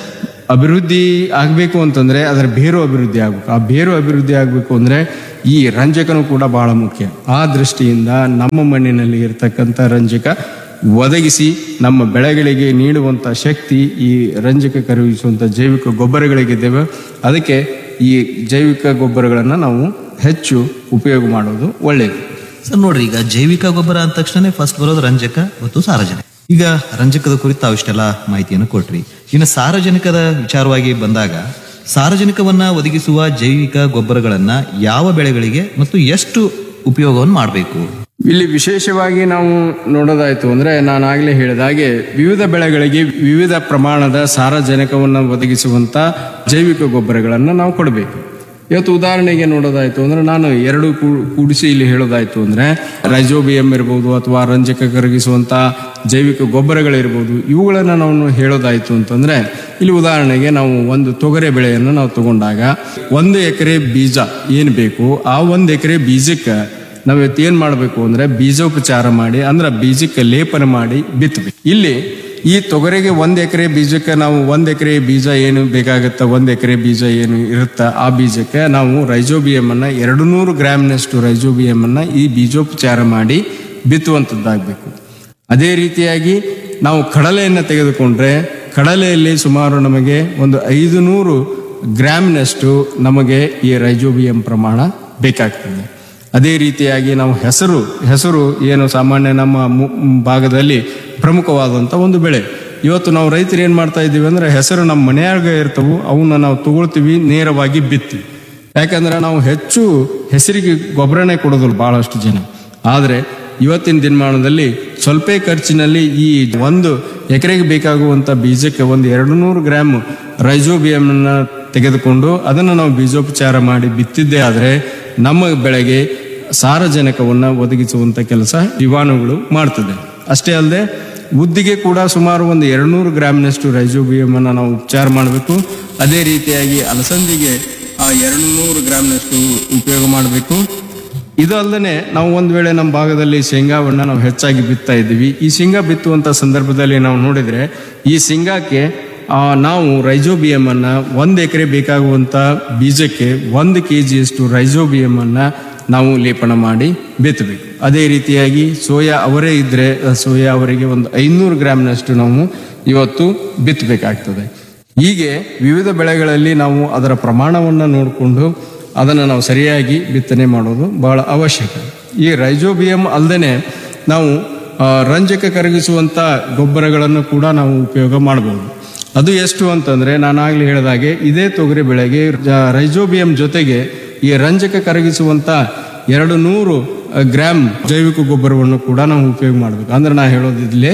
ಅಭಿವೃದ್ಧಿ ಆಗಬೇಕು ಅಂತಂದ್ರೆ ಅದರ ಬೇರು ಅಭಿವೃದ್ಧಿ ಆಗಬೇಕು ಆ ಬೇರು ಅಭಿವೃದ್ಧಿ ಆಗಬೇಕು ಅಂದ್ರೆ ಈ ರಂಜಕನೂ ಕೂಡ ಬಹಳ ಮುಖ್ಯ ಆ ದೃಷ್ಟಿಯಿಂದ ನಮ್ಮ ಮಣ್ಣಿನಲ್ಲಿ ಇರತಕ್ಕಂಥ ರಂಜಕ ಒದಗಿಸಿ ನಮ್ಮ ಬೆಳೆಗಳಿಗೆ ನೀಡುವಂಥ ಶಕ್ತಿ ಈ ರಂಜಕ ಕರಗಿಸುವಂಥ ಜೈವಿಕ ಗೊಬ್ಬರಗಳಿಗಿದ್ದೇವೆ ಅದಕ್ಕೆ ಈ ಜೈವಿಕ ಗೊಬ್ಬರಗಳನ್ನು ನಾವು ಹೆಚ್ಚು ಉಪಯೋಗ ಮಾಡೋದು ಒಳ್ಳೆಯದು ಸರ್ ನೋಡ್ರಿ ಈಗ ಜೈವಿಕ ಗೊಬ್ಬರ ಅಂದ ತಕ್ಷಣ ಫಸ್ಟ್ ಬರೋದು ರಂಜಕ ಮತ್ತು ಸಾರಜನಕ ಈಗ ರಂಜಕದ ಕುರಿತು ತಾವು ಇಷ್ಟೆಲ್ಲ ಮಾಹಿತಿಯನ್ನು ಕೊಟ್ರಿ ಇನ್ನು ಸಾರಜನಕದ ವಿಚಾರವಾಗಿ ಬಂದಾಗ ಸಾರಜನಕವನ್ನ ಒದಗಿಸುವ ಜೈವಿಕ ಗೊಬ್ಬರಗಳನ್ನ ಯಾವ ಬೆಳೆಗಳಿಗೆ ಮತ್ತು ಎಷ್ಟು ಉಪಯೋಗವನ್ನು ಮಾಡಬೇಕು ಇಲ್ಲಿ ವಿಶೇಷವಾಗಿ ನಾವು ನೋಡೋದಾಯ್ತು ಅಂದ್ರೆ ನಾನು ಆಗ್ಲೇ ಹೇಳಿದ ಹಾಗೆ ವಿವಿಧ ಬೆಳೆಗಳಿಗೆ ವಿವಿಧ ಪ್ರಮಾಣದ ಸಾರಜನಕವನ್ನು ಒದಗಿಸುವಂತ ಜೈವಿಕ ಗೊಬ್ಬರಗಳನ್ನು ನಾವು ಕೊಡಬೇಕು ಇವತ್ತು ಉದಾಹರಣೆಗೆ ನೋಡೋದಾಯ್ತು ಅಂದ್ರೆ ನಾನು ಎರಡು ಕೂ- ಕೂಡಿಸಿ ಇಲ್ಲಿ ಹೇಳೋದಾಯ್ತು ಅಂದ್ರೆ ರೈಜೋಬಿಯಂ ಇರ್ಬೋದು ಅಥವಾ ರಂಜಕ ಕರಗಿಸುವಂತ ಜೈವಿಕ ಗೊಬ್ಬರಗಳಿರ್ಬೋದು ಇವುಗಳನ್ನು ನಾವು ಹೇಳೋದಾಯ್ತು ಅಂತಂದ್ರೆ ಇಲ್ಲಿ ಉದಾಹರಣೆಗೆ ನಾವು ಒಂದು ತೊಗರೆ ಬೆಳೆಯನ್ನು ನಾವು ತಗೊಂಡಾಗ ಒಂದು ಎಕರೆ ಬೀಜ ಏನು ಬೇಕು ಆ ಒಂದು ಎಕರೆ ಬೀಜಕ್ಕೆ ನಾವು ಇವತ್ತು ಏನ್ ಮಾಡಬೇಕು ಅಂದ್ರೆ ಬೀಜೋಪಚಾರ ಮಾಡಿ ಅಂದ್ರೆ ಬೀಜಕ್ಕೆ ಲೇಪನ ಮಾಡಿ ಬಿತ್ತಬೇಕು ಇಲ್ಲಿ ಈ ತೊಗರಿಗೆ ಒಂದ್ ಎಕರೆ ಬೀಜಕ್ಕೆ ನಾವು ಒಂದ್ ಎಕರೆ ಬೀಜ ಏನು ಬೇಕಾಗತ್ತ ಒಂದ್ ಎಕರೆ ಬೀಜ ಏನು ಇರುತ್ತ ಆ ಬೀಜಕ್ಕೆ ನಾವು ರೈಜೋಬಿಯಂ ಅನ್ನ ಎರಡು ನೂರು ಗ್ರಾಮ್ನಷ್ಟು ರೈಜೋಬಿಯಂ ಅನ್ನ ಈ ಬೀಜೋಪಚಾರ ಮಾಡಿ ಬಿತ್ತುವಂಥದ್ದಾಗಬೇಕು ಅದೇ ರೀತಿಯಾಗಿ ನಾವು ಕಡಲೆಯನ್ನು ತೆಗೆದುಕೊಂಡ್ರೆ ಕಡಲೆಯಲ್ಲಿ ಸುಮಾರು ನಮಗೆ ಒಂದು ಐದು ನೂರು ಗ್ರಾಮ್ನಷ್ಟು ನಮಗೆ ಈ ರೈಜೋಬಿಯಂ ಪ್ರಮಾಣ ಬೇಕಾಗ್ತದೆ ಅದೇ ರೀತಿಯಾಗಿ ನಾವು ಹೆಸರು ಹೆಸರು ಏನು ಸಾಮಾನ್ಯ ನಮ್ಮ ಮು- ಭಾಗದಲ್ಲಿ ಪ್ರಮುಖವಾದಂಥ ಒಂದು ಬೆಳೆ ಇವತ್ತು ನಾವು ರೈತರು ಏನು ಮಾಡ್ತಾ ಇದ್ದೀವಿ ಅಂದ್ರೆ ಹೆಸರು ನಮ್ಮ ಮನೆಯಾಗ ಇರ್ತವು ಅವನ್ನ ನಾವು ತಗೊಳ್ತೀವಿ ನೇರವಾಗಿ ಬಿತ್ತೀವಿ ಯಾಕಂದ್ರೆ ನಾವು ಹೆಚ್ಚು ಹೆಸರಿಗೆ ಗೊಬ್ಬರನೇ ಕೊಡೋದಿಲ್ಲ ಬಹಳಷ್ಟು ಜನ ಆದರೆ ಇವತ್ತಿನ ದಿನಮಾನದಲ್ಲಿ ಸ್ವಲ್ಪ ಖರ್ಚಿನಲ್ಲಿ ಈ ಒಂದು ಎಕರೆಗೆ ಬೇಕಾಗುವಂಥ ಬೀಜಕ್ಕೆ ಒಂದು ಎರಡು ನೂರು ಗ್ರಾಮ್ ರೈಜೋಬಿಯಂನ ತೆಗೆದುಕೊಂಡು ಅದನ್ನು ನಾವು ಬೀಜೋಪಚಾರ ಮಾಡಿ ಬಿತ್ತಿದ್ದೇ ಆದರೆ ನಮ್ಮ ಬೆಳೆಗೆ ಸಾರಜನಕವನ್ನು ಒದಗಿಸುವಂಥ ಕೆಲಸ ಜೀವಾಣುಗಳು ಮಾಡ್ತದೆ ಅಷ್ಟೇ ಅಲ್ಲದೆ ಉದ್ದಿಗೆ ಕೂಡ ಸುಮಾರು ಒಂದು ಎರಡುನೂರು ಗ್ರಾಮ್ನಷ್ಟು ರೈಜೋಬಿಯಮನ್ನು ನಾವು ಉಪಚಾರ ಮಾಡಬೇಕು ಅದೇ ರೀತಿಯಾಗಿ ಅಲಸಂದಿಗೆ ಆ ಎರಡು ನೂರು ಗ್ರಾಮ್ನಷ್ಟು ಉಪಯೋಗ ಮಾಡಬೇಕು ಇದು ಅಲ್ಲದೆ ನಾವು ಒಂದು ವೇಳೆ ನಮ್ಮ ಭಾಗದಲ್ಲಿ ಶೇಂಗಾವನ್ನ ನಾವು ಹೆಚ್ಚಾಗಿ ಬಿತ್ತಾ ಇದ್ದೀವಿ ಈ ಶೇಂಗಾ ಬಿತ್ತುವಂತ ಸಂದರ್ಭದಲ್ಲಿ ನಾವು ನೋಡಿದ್ರೆ ಈ ಶೇಂಗಾಕ್ಕೆ ಆ, ನಾವು ರೈಜೋಬಿಯಂ ಅನ್ನ ಒಂದು ಎಕರೆ ಬೇಕಾಗುವಂತ ಬೀಜಕ್ಕೆ ಒಂದು ಕೆ ಜಿಯಷ್ಟು ರೈಜೋಬಿಯಂ ಅನ್ನ ನಾವು ಲೇಪನ ಮಾಡಿ ಬಿತ್ತಬೇಕು ಅದೇ ರೀತಿಯಾಗಿ ಸೋಯಾ ಅವರೇ ಇದ್ರೆ ಆ ಸೋಯಾ ಅವರಿಗೆ ಒಂದು ಐನೂರು ಗ್ರಾಮ್ನಷ್ಟು ನಾವು ಇವತ್ತು ಬಿತ್ತಬೇಕಾಗ್ತದೆ ಹೀಗೆ ವಿವಿಧ ಬೆಳೆಗಳಲ್ಲಿ ನಾವು ಅದರ ಪ್ರಮಾಣವನ್ನು ನೋಡಿಕೊಂಡು ಅದನ್ನು ನಾವು ಸರಿಯಾಗಿ ಬಿತ್ತನೆ ಮಾಡೋದು ಬಹಳ ಅವಶ್ಯಕ ಈ ರೈಜೋಬಿಯಂ ಅಲ್ಲದೆ ನಾವು ಆ, ರಂಜಕ ಕರಗಿಸುವಂಥ ಗೊಬ್ಬರಗಳನ್ನು ಕೂಡ ನಾವು ಉಪಯೋಗ ಮಾಡಬಹುದು ಅದು ಎಷ್ಟು ಅಂತಂದ್ರೆ ನಾನು ಆಗ್ಲೇ ಹೇಳಿದಾಗೆ ಇದೇ ತೊಗರಿ ಬೆಳೆಗೆ ಜ- ರೈಜೋಬಿಯಂ ಜೊತೆಗೆ ಈ ರಂಜಕ ಕರಗಿಸುವಂತ ಎರಡು ನೂರು ಗ್ರಾಮ್ ಜೈವಿಕ ಗೊಬ್ಬರವನ್ನು ಕೂಡ ನಾವು ಉಪಯೋಗ ಮಾಡಬೇಕು ಅಂದ್ರೆ ನಾ ಹೇಳೋದಿದ್ಲೇ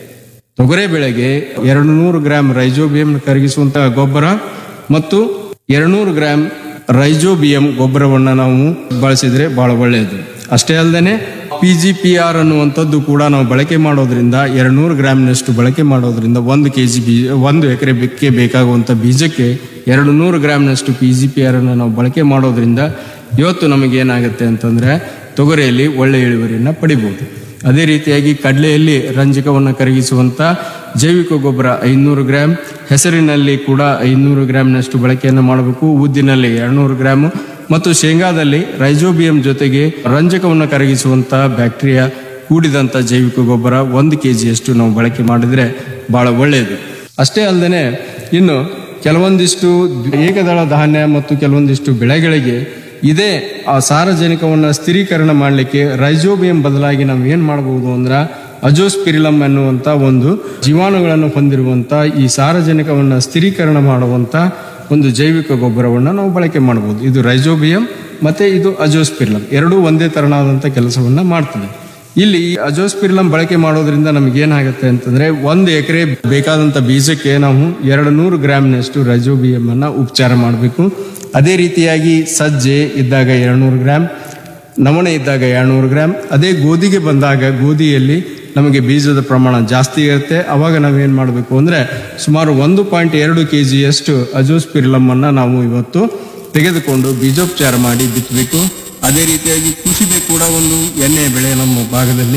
ತೊಗರೆ ಬೆಳೆಗೆ ಎರಡು ನೂರು ಗ್ರಾಂ ರೈಜೋಬಿಯಂ ಕರಗಿಸುವಂತಹ ಗೊಬ್ಬರ ಮತ್ತು ಎರಡ್ನೂರು ಗ್ರಾಂ ರೈಜೋಬಿಯಂ ಗೊಬ್ಬರವನ್ನು ನಾವು ಬಳಸಿದ್ರೆ ಬಹಳ ಒಳ್ಳೆಯದು ಅಷ್ಟೇ ಅಲ್ಲದೆ ಪಿ ಜಿ ಪಿ ಆರ್ ಅನ್ನುವಂಥದ್ದು ಕೂಡ ನಾವು ಬಳಕೆ ಮಾಡೋದ್ರಿಂದ ಎರಡ್ನೂರು ಗ್ರಾಮ್ನಷ್ಟು ಬಳಕೆ ಮಾಡೋದ್ರಿಂದ ಒಂದು ಕೆ ಜಿ ಬೀಜ ಒಂದು ಎಕರೆ ಬೆಕ್ಕೆ ಬೇಕಾಗುವಂಥ ಬೀಜಕ್ಕೆ ಎರಡು ನೂರು ಗ್ರಾಮ್ನಷ್ಟು ಪಿ ಜಿ ಪಿ ಆರ್ ಅನ್ನು ನಾವು ಬಳಕೆ ಮಾಡೋದ್ರಿಂದ ಇವತ್ತು ನಮಗೆ ಏನಾಗುತ್ತೆ ಅಂತಂದ್ರೆ ತೊಗರಿಯಲ್ಲಿ ಒಳ್ಳೆ ಇಳುವರಿಯನ್ನು ಪಡಿಬಹುದು ಅದೇ ರೀತಿಯಾಗಿ ಕಡಲೆಯಲ್ಲಿ ರಂಜಕವನ್ನು ಕರಗಿಸುವಂತ ಜೈವಿಕ ಗೊಬ್ಬರ ಐನೂರು ಗ್ರಾಂ ಹೆಸರಿನಲ್ಲಿ ಕೂಡ ಐನೂರು ಗ್ರಾಂನಷ್ಟು ಬಳಕೆಯನ್ನು ಮಾಡಬೇಕು ಉದ್ದಿನಲ್ಲಿ ಎರಡ್ನೂರು ಗ್ರಾಮ್ ಮತ್ತು ಶೇಂಗಾದಲ್ಲಿ ರೈಜೋಬಿಯಂ ಜೊತೆಗೆ ರಂಜಕವನ್ನು ಕರಗಿಸುವಂತ ಬ್ಯಾಕ್ಟೀರಿಯಾ ಕೂಡಿದಂತ ಜೈವಿಕ ಗೊಬ್ಬರ ಒಂದು ಕೆ ಜಿಯಷ್ಟು ನಾವು ಬಳಕೆ ಮಾಡಿದ್ರೆ ಬಹಳ ಒಳ್ಳೆಯದು ಅಷ್ಟೇ ಅಲ್ಲದೆ ಇನ್ನು ಕೆಲವೊಂದಿಷ್ಟು ಏಕದಳ ಧಾನ್ಯ ಮತ್ತು ಕೆಲವೊಂದಿಷ್ಟು ಬೆಳೆಗಳಿಗೆ ಇದೇ ಆ ಸಾರಜನಕವನ್ನು ಸ್ಥಿರೀಕರಣ ಮಾಡಲಿಕ್ಕೆ ರೈಜೋಬಿಯಂ ಬದಲಾಗಿ ನಾವು ಏನ್ ಮಾಡಬಹುದು ಅಂದ್ರೆ ಅಜೋಸ್ಪಿರಿಲಮ್ ಎನ್ನುವಂತ ಒಂದು ಜೀವಾಣುಗಳನ್ನು ಹೊಂದಿರುವಂತ ಈ ಸಾರಜನಕವನ್ನು ಸ್ಥಿರೀಕರಣ ಮಾಡುವಂತ ಒಂದು ಜೈವಿಕ ಗೊಬ್ಬರವನ್ನು ನಾವು ಬಳಕೆ ಮಾಡಬಹುದು ಇದು ರೈಜೋಬಿಯಂ ಮತ್ತೆ ಇದು ಅಜೋಸ್ಪಿರಿಲಮ್ ಎರಡೂ ಒಂದೇ ತರನಾದಂತ ಕೆಲಸವನ್ನ ಮಾಡ್ತದೆ ಇಲ್ಲಿ ಈ ಅಜೋಸ್ಪಿರಿಲಂ ಬಳಕೆ ಮಾಡೋದ್ರಿಂದ ನಮ್ಗೆ ಏನಾಗುತ್ತೆ ಅಂತಂದ್ರೆ ಒಂದು ಎಕರೆ ಬೇಕಾದಂತ ಬೀಜಕ್ಕೆ ನಾವು ಎರಡು ನೂರು ಗ್ರಾಮ್ನಷ್ಟು ರೈಜೋಬಿಯಂ ಅನ್ನ ಉಪಚಾರ ಮಾಡಬೇಕು ಅದೇ ರೀತಿಯಾಗಿ ಸಜ್ಜೆ ಇದ್ದಾಗ ಎರಡ್ನೂರು ಗ್ರಾಮ್ ನವಣೆ ಇದ್ದಾಗ ಎರಡ್ನೂರು ಗ್ರಾಮ್ ಅದೇ ಗೋಧಿಗೆ ಬಂದಾಗ ಗೋಧಿಯಲ್ಲಿ ನಮಗೆ ಬೀಜದ ಪ್ರಮಾಣ ಜಾಸ್ತಿ ಇರುತ್ತೆ ಅವಾಗ ನಾವೇನ್ ಮಾಡಬೇಕು ಅಂದ್ರೆ ಸುಮಾರು ಒಂದು ಪಾಯಿಂಟ್ ಎರಡು ಕೆ ಜಿಯಷ್ಟು ಅಜೋಸ್ಪಿರಿಲಮ್ ಅನ್ನ ನಾವು ಇವತ್ತು ತೆಗೆದುಕೊಂಡು ಬೀಜೋಪಚಾರ ಮಾಡಿ ಬಿತ್ತಬೇಕು ಅದೇ ರೀತಿಯಾಗಿ ಕುಸುಬೆ ಕೂಡ ಒಂದು ಎಣ್ಣೆ ಬೆಳೆ ನಮ್ಮ ಭಾಗದಲ್ಲಿ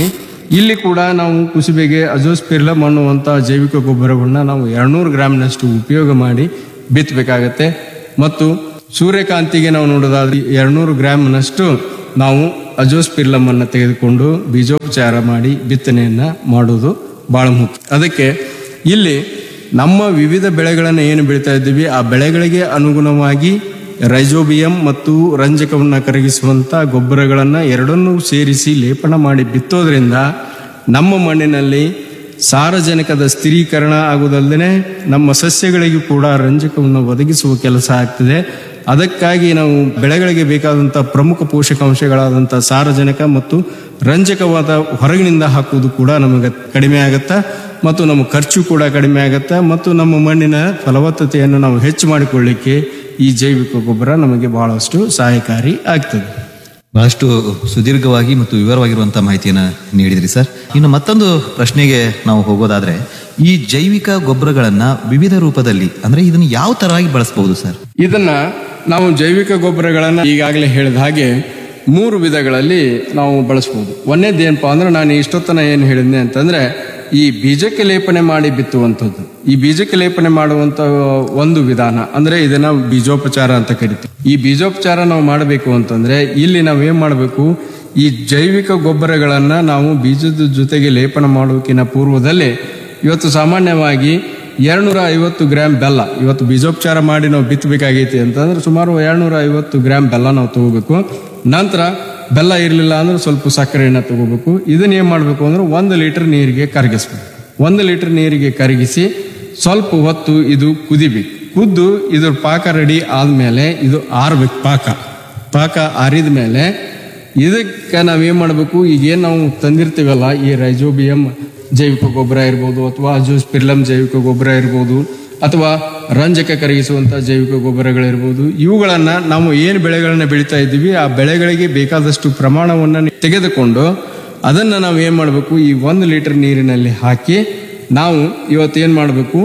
ಇಲ್ಲಿ ಕೂಡ ನಾವು ಕುಸುಬೆಗೆ ಅಜೋಸ್ಪಿರ್ಲಮ್ ಅನ್ನುವಂಥ ಜೈವಿಕ ಗೊಬ್ಬರಗಳನ್ನ ನಾವು ಎರಡ್ನೂರು ಗ್ರಾಮ್ನಷ್ಟು ಉಪಯೋಗ ಮಾಡಿ ಬಿತ್ತಬೇಕಾಗತ್ತೆ ಮತ್ತು ಸೂರ್ಯಕಾಂತಿಗೆ ನಾವು ನೋಡೋದಾದ್ರೆ ಎರಡ್ನೂರು ಗ್ರಾಮ್ನಷ್ಟು ನಾವು ಅಜೋಸ್ಪಿರ್ಲಮ್ ಅನ್ನು ತೆಗೆದುಕೊಂಡು ಬೀಜೋಪಚಾರ ಮಾಡಿ ಬಿತ್ತನೆಯನ್ನ ಮಾಡೋದು ಬಹಳ ಮುಖ್ಯ ಅದಕ್ಕೆ ಇಲ್ಲಿ ನಮ್ಮ ವಿವಿಧ ಬೆಳೆಗಳನ್ನು ಏನು ಬೆಳೀತಾ ಇದ್ದೀವಿ ಆ ಬೆಳೆಗಳಿಗೆ ಅನುಗುಣವಾಗಿ ರೈಜೋಬಿಯಂ ಮತ್ತು ರಂಜಕವನ್ನು ಕರಗಿಸುವಂಥ ಗೊಬ್ಬರಗಳನ್ನು ಎರಡನ್ನೂ ಸೇರಿಸಿ ಲೇಪನ ಮಾಡಿ ಬಿತ್ತೋದ್ರಿಂದ ನಮ್ಮ ಮಣ್ಣಿನಲ್ಲಿ ಸಾರಜನಕದ ಸ್ಥಿರೀಕರಣ ಆಗುವುದಲ್ಲದೆ ನಮ್ಮ ಸಸ್ಯಗಳಿಗೂ ಕೂಡ ರಂಜಕವನ್ನು ಒದಗಿಸುವ ಕೆಲಸ ಆಗ್ತದೆ ಅದಕ್ಕಾಗಿ ನಾವು ಬೆಳೆಗಳಿಗೆ ಬೇಕಾದಂಥ ಪ್ರಮುಖ ಪೋಷಕಾಂಶಗಳಾದಂಥ ಸಾರಜನಕ ಮತ್ತು ರಂಜಕವಾದ ಹೊರಗಿನಿಂದ ಹಾಕುವುದು ಕೂಡ ನಮಗೆ ಕಡಿಮೆ ಆಗುತ್ತಾ ಮತ್ತು ನಮ್ಮ ಖರ್ಚು ಕೂಡ ಕಡಿಮೆ ಆಗುತ್ತಾ ಮತ್ತು ನಮ್ಮ ಮಣ್ಣಿನ ಫಲವತ್ತತೆಯನ್ನು ನಾವು ಹೆಚ್ಚು ಮಾಡಿಕೊಳ್ಳಿಕ್ಕೆ ಈ ಜೈವಿಕ ಗೊಬ್ಬರ ನಮಗೆ ಬಹಳಷ್ಟು ಸಹಾಯಕಾರಿ ಆಗ್ತದೆ ಬಹಳಷ್ಟು ಸುದೀರ್ಘವಾಗಿ ಮತ್ತು ವಿವರವಾಗಿರುವಂತಹ ಮಾಹಿತಿಯನ್ನು ನೀಡಿದ್ರಿ ಸರ್ ಇನ್ನು ಮತ್ತೊಂದು ಪ್ರಶ್ನೆಗೆ ನಾವು ಹೋಗೋದಾದ್ರೆ ಈ ಜೈವಿಕ ಗೊಬ್ಬರಗಳನ್ನ ವಿವಿಧ ರೂಪದಲ್ಲಿ ಅಂದ್ರೆ ಇದನ್ನ ಯಾವ ತರವಾಗಿ ಬಳಸಬಹುದು ಸರ್ ಇದನ್ನ ನಾವು ಜೈವಿಕ ಗೊಬ್ಬರಗಳನ್ನು ಈಗಾಗಲೇ ಹೇಳಿದ ಹಾಗೆ ಮೂರು ವಿಧಗಳಲ್ಲಿ ನಾವು ಬಳಸ್ಬೋದು ಒಂದೇದು ಏನಪ್ಪ ಅಂದ್ರೆ ನಾನು ಇಷ್ಟೊತ್ತನ ಏನು ಹೇಳಿದ್ನೆ ಅಂತಂದ್ರೆ ಈ ಬೀಜಕ್ಕೆ ಲೇಪನೆ ಮಾಡಿ ಬಿತ್ತುವಂಥದ್ದು ಈ ಬೀಜಕ್ಕೆ ಲೇಪನೆ ಮಾಡುವಂತ ಒಂದು ವಿಧಾನ ಅಂದ್ರೆ ಇದನ್ನ ಬೀಜೋಪಚಾರ ಅಂತ ಕರಿತೀವಿ ಈ ಬೀಜೋಪಚಾರ ನಾವು ಮಾಡಬೇಕು ಅಂತಂದ್ರೆ ಇಲ್ಲಿ ನಾವು ಏನ್ ಮಾಡಬೇಕು ಈ ಜೈವಿಕ ಗೊಬ್ಬರಗಳನ್ನ ನಾವು ಬೀಜದ ಜೊತೆಗೆ ಲೇಪನ ಮಾಡೋಕಿನ ಪೂರ್ವದಲ್ಲಿ ಇವತ್ತು ಸಾಮಾನ್ಯವಾಗಿ ಎರಡ್ನೂರ ಐವತ್ತು ಗ್ರಾಮ್ ಬೆಲ್ಲ ಇವತ್ತು ಬೀಜೋಪಚಾರ ಮಾಡಿ ನಾವು ಬಿತ್ತಬೇಕಾಗೈತಿ ಅಂತಂದ್ರೆ ಸುಮಾರು ಎರಡ್ನೂರ ಐವತ್ತು ಗ್ರಾಮ್ ಬೆಲ್ಲ ನಾವು ತಗೋಬೇಕು ನಂತರ ಬೆಲ್ಲ ಇರಲಿಲ್ಲ ಅಂದ್ರೆ ಸ್ವಲ್ಪ ಸಕ್ಕರೆಯನ್ನು ತಗೋಬೇಕು ಇದನ್ನ ಏನು ಮಾಡಬೇಕು ಅಂದ್ರೆ ಒಂದು ಲೀಟರ್ ನೀರಿಗೆ ಕರಗಿಸ್ಬೇಕು ಒಂದು ಲೀಟರ್ ನೀರಿಗೆ ಕರಗಿಸಿ ಸ್ವಲ್ಪ ಹೊತ್ತು ಇದು ಕುದಿಬೇಕು ಕುದ್ದು ಇದ್ರ ಪಾಕ ರೆಡಿ ಆದ್ಮೇಲೆ ಇದು ಆರ್ಬೇಕು ಪಾಕ ಪಾಕ ಆರಿದ ಮೇಲೆ ಇದಕ್ಕೆ ನಾವೇನ್ ಮಾಡಬೇಕು ಈಗೇನು ನಾವು ತಂದಿರ್ತೀವಲ್ಲ ಈ ರೈಜೋಬಿಯಂ ಜೈವಿಕ ಗೊಬ್ಬರ ಇರ್ಬೋದು ಅಥವಾ ಅಜೋಸ್ಪಿರ್ಲಮ್ ಜೈವಿಕ ಗೊಬ್ಬರ ಇರ್ಬೋದು ಅಥವಾ ರಂಜಕ ಕರಗಿಸುವಂತ ಜೈವಿಕ ಗೊಬ್ಬರಗಳಿರ್ಬೋದು ಇವುಗಳನ್ನ ನಾವು ಏನು ಬೆಳೆಗಳನ್ನ ಬೆಳೀತಾ ಇದ್ದೀವಿ ಆ ಬೆಳೆಗಳಿಗೆ ಬೇಕಾದಷ್ಟು ಪ್ರಮಾಣವನ್ನು ತೆಗೆದುಕೊಂಡು ಅದನ್ನ ನಾವು ಏನ್ ಮಾಡಬೇಕು ಈ ಒಂದು ಲೀಟರ್ ನೀರಿನಲ್ಲಿ ಹಾಕಿ ನಾವು ಇವತ್ತೇನ್ ಮಾಡಬೇಕು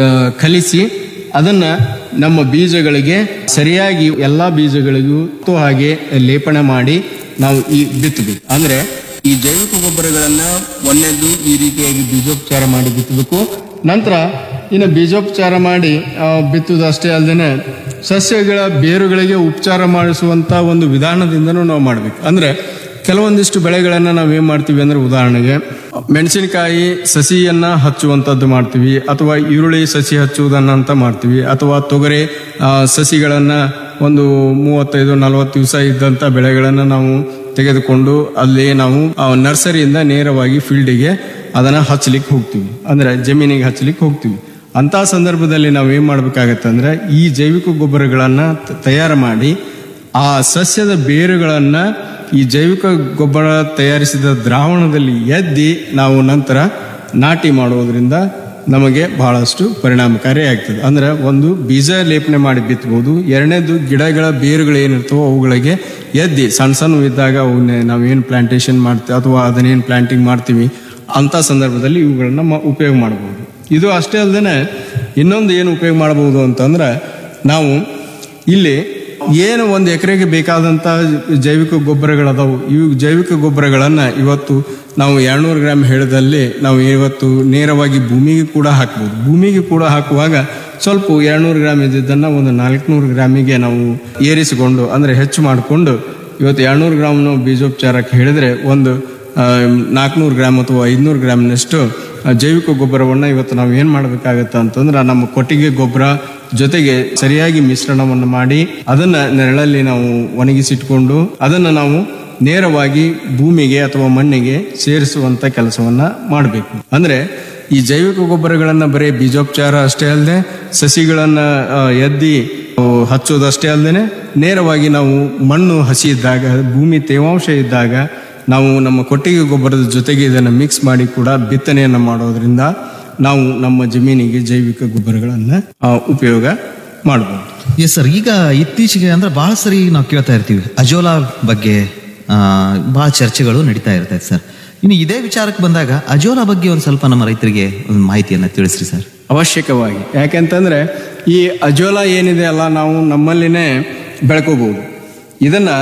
ಕಲಿಸಿ ಅದನ್ನ ನಮ್ಮ ಬೀಜಗಳಿಗೆ ಸರಿಯಾಗಿ ಎಲ್ಲಾ ಬೀಜಗಳಿಗೂ ತು ಹಾಗೆ ಲೇಪನ ಮಾಡಿ ನಾವು ಈ ಬಿತ್ತಬೇಕು ಅಂದ್ರೆ ಈ ಜೈವಿಕ ಗೊಬ್ಬರಗಳನ್ನ ಒಂದನೇದು ಈ ರೀತಿಯಾಗಿ ಬೀಜೋಪಚಾರ ಮಾಡಿ ಬಿತ್ತಬೇಕು ನಂತರ ಇನ್ನು ಬೀಜೋಪಚಾರ ಮಾಡಿ ಆ, ಬಿತ್ತುವುದಷ್ಟೇ ಅಲ್ಲದೆ ಸಸ್ಯಗಳ ಬೇರುಗಳಿಗೆ ಉಪಚಾರ ಮಾಡಿಸುವಂತ ಒಂದು ವಿಧಾನದಿಂದನೂ ನಾವು ಮಾಡಬೇಕು ಅಂದ್ರೆ ಕೆಲವೊಂದಿಷ್ಟು ಬೆಳೆಗಳನ್ನ ನಾವು ಏನ್ ಮಾಡ್ತೀವಿ ಅಂದ್ರೆ ಉದಾಹರಣೆಗೆ ಮೆಣಸಿನಕಾಯಿ ಸಸಿಯನ್ನ ಹಚ್ಚುವಂತದ್ದು ಮಾಡ್ತೀವಿ ಅಥವಾ ಈರುಳ್ಳಿ ಸಸಿ ಹಚ್ಚುವುದನ್ನ ಅಂತ ಮಾಡ್ತೀವಿ ಅಥವಾ ತೊಗರೆ ಆ, ಸಸಿಗಳನ್ನ ಒಂದು ಮೂವತ್ತೈದು ನಲವತ್ತು ದಿವಸ ಇದ್ದಂತ ಬೆಳೆಗಳನ್ನ ನಾವು ತೆಗೆದುಕೊಂಡು ಅಲ್ಲಿ ನಾವು ಆ ನರ್ಸರಿಯಿಂದ ನೇರವಾಗಿ ಫೀಲ್ಡಿಗೆ ಅದನ್ನ ಹಚ್ಚಲಿಕ್ಕೆ ಹೋಗ್ತೀವಿ ಅಂದ್ರೆ ಜಮೀನಿಗೆ ಹಚ್ಚಲಿಕ್ಕೆ ಹೋಗ್ತೀವಿ ಅಂತ ಸಂದರ್ಭದಲ್ಲಿ ನಾವು ಏನ್ ಮಾಡ್ಬೇಕಾಗತ್ತೆ ಅಂದ್ರೆ ಈ ಜೈವಿಕ ಗೊಬ್ಬರಗಳನ್ನ ತ- ತಯಾರು ಮಾಡಿ ಆ ಸಸ್ಯದ ಬೇರುಗಳನ್ನ ಈ ಜೈವಿಕ ಗೊಬ್ಬರ ತಯಾರಿಸಿದ ದ್ರಾವಣದಲ್ಲಿ ಎದ್ದಿ ನಾವು ನಂತರ ನಾಟಿ ಮಾಡುವುದರಿಂದ ನಮಗೆ ಬಹಳಷ್ಟು ಪರಿಣಾಮಕಾರಿ ಆಗ್ತದೆ ಅಂದ್ರೆ ಒಂದು ಬೀಜ ಲೇಪನೆ ಮಾಡಿ ಬಿತ್ತಬಹುದು ಎರಡನೇದು ಗಿಡಗಳ ಬೇರುಗಳು ಏನಿರ್ತವೋ ಅವುಗಳಿಗೆ ಎದ್ದಿ ಸಣ್ಣ ಸಣ್ಣ ಇದ್ದಾಗ ಅವನ್ನ ನಾವೇನು ಪ್ಲಾಂಟೇಶನ್ ಮಾಡ್ತೀವಿ ಅಥವಾ ಅದನ್ನೇನು ಪ್ಲಾಂಟಿಂಗ್ ಮಾಡ್ತೀವಿ ಅಂತ ಸಂದರ್ಭದಲ್ಲಿ ಇವುಗಳನ್ನ ಮ- ಉಪಯೋಗ ಮಾಡಬಹುದು ಇದು ಅಷ್ಟೇ ಅಲ್ಲದೆ ಇನ್ನೊಂದು ಏನು ಉಪಯೋಗ ಮಾಡಬಹುದು ಅಂತಂದ್ರೆ ನಾವು ಇಲ್ಲಿ ಏನು ಒಂದು ಎಕರೆಗೆ ಬೇಕಾದಂತ ಜೈವಿಕ ಗೊಬ್ಬರಗಳದಾವು ಇವು ಜೈವಿಕ ಗೊಬ್ಬರಗಳನ್ನ ಇವತ್ತು ನಾವು ಎರಡ್ನೂರು ಗ್ರಾಮ್ ಹೇಳಿದಲ್ಲಿ ನಾವು ಇವತ್ತು ನೇರವಾಗಿ ಭೂಮಿಗೆ ಕೂಡ ಹಾಕ್ಬೋದು ಭೂಮಿಗೆ ಕೂಡ ಹಾಕುವಾಗ ಸ್ವಲ್ಪ ಎರಡ್ನೂರು ಗ್ರಾಮ್ ಇದ್ದಿದ್ದನ್ನ ಒಂದು ನಾಲ್ಕುನೂರು ಗ್ರಾಮಿಗೆ ನಾವು ಏರಿಸಿಕೊಂಡು ಅಂದ್ರೆ ಹೆಚ್ಚು ಮಾಡಿಕೊಂಡು ಇವತ್ತು ಎರಡ್ನೂರು ಗ್ರಾಮ್ ನಾವು ಬೀಜೋಪಚಾರಕ್ಕೆ ಹೇಳಿದ್ರೆ ಒಂದು ನಾಲ್ಕುನೂರು ಗ್ರಾಮ್ ಅಥವಾ ಐದುನೂರು ಗ್ರಾಮ್ನಷ್ಟು ಆ, ಜೈವಿಕ ಗೊಬ್ಬರವನ್ನು ಇವತ್ತು ನಾವು ಏನು ಮಾಡಬೇಕಾಗತ್ತೆ ಅಂತಂದ್ರೆ ನಮ್ಮ ಕೊಟ್ಟಿಗೆ ಗೊಬ್ಬರ ಜೊತೆಗೆ ಸರಿಯಾಗಿ ಮಿಶ್ರಣವನ್ನು ಮಾಡಿ ಅದನ್ನ ನೆರಳಲ್ಲಿ ನಾವು ಒಣಗಿಸಿಟ್ಕೊಂಡು ಅದನ್ನ ನಾವು ನೇರವಾಗಿ ಭೂಮಿಗೆ ಅಥವಾ ಮಣ್ಣಿಗೆ ಸೇರಿಸುವಂತ ಕೆಲಸವನ್ನ ಮಾಡಬೇಕು ಅಂದ್ರೆ ಈ ಜೈವಿಕ ಗೊಬ್ಬರಗಳನ್ನ ಬರೀ ಬೀಜೋಪಚಾರ ಅಷ್ಟೇ ಅಲ್ಲದೆ ಸಸಿಗಳನ್ನ ಆ, ಎದ್ದಿ ಆ, ಹಚ್ಚೋದಷ್ಟೇ ಅಲ್ಲದೆ ನೇರವಾಗಿ ನಾವು ಮಣ್ಣು ಹಸಿ ಇದ್ದಾಗ ಭೂಮಿ ತೇವಾಂಶ ಇದ್ದಾಗ ನಾವು ನಮ್ಮ ಕೊಟ್ಟಿಗೆ ಗೊಬ್ಬರದ ಜೊತೆಗೆ ಇದನ್ನು ಮಿಕ್ಸ್ ಮಾಡಿ ಕೂಡ ಬಿತ್ತನೆಯನ್ನು ಮಾಡೋದ್ರಿಂದ ನಾವು ನಮ್ಮ ಜಮೀನಿಗೆ ಜೈವಿಕ ಗೊಬ್ಬರಗಳನ್ನು ಆ, ಉಪಯೋಗ ಮಾಡಬಹುದು ಎಸ್ ಸರ್ ಈಗ ಇತ್ತೀಚೆಗೆ ಅಂದ್ರೆ ಬಹಳ ಸರಿ ನಾವು ಕೇಳ್ತಾ ಇರ್ತೀವಿ ಅಜೋಲಾ ಬಗ್ಗೆ ಆ, ಬಹಳ ಚರ್ಚೆಗಳು ನಡೀತಾ ಇರ್ತೈತೆ ಸರ್ ಇನ್ನು ಇದೇ ವಿಚಾರಕ್ಕೆ ಬಂದಾಗ ಅಜೋಲಾ ಬಗ್ಗೆ ಒಂದು ಸ್ವಲ್ಪ ನಮ್ಮ ರೈತರಿಗೆ ಒಂದು ಮಾಹಿತಿಯನ್ನ ತಿಳಿಸ್ರಿ ಸರ್ ಅವಶ್ಯಕವಾಗಿ ಯಾಕೆಂತಂದ್ರೆ ಈ ಅಜೋಲಾ ಏನಿದೆ ಅಲ್ಲ ನಾವು ನಮ್ಮಲ್ಲಿನೇ ಬೆಳ್ಕೋಬಹುದು ಇದನ್ನ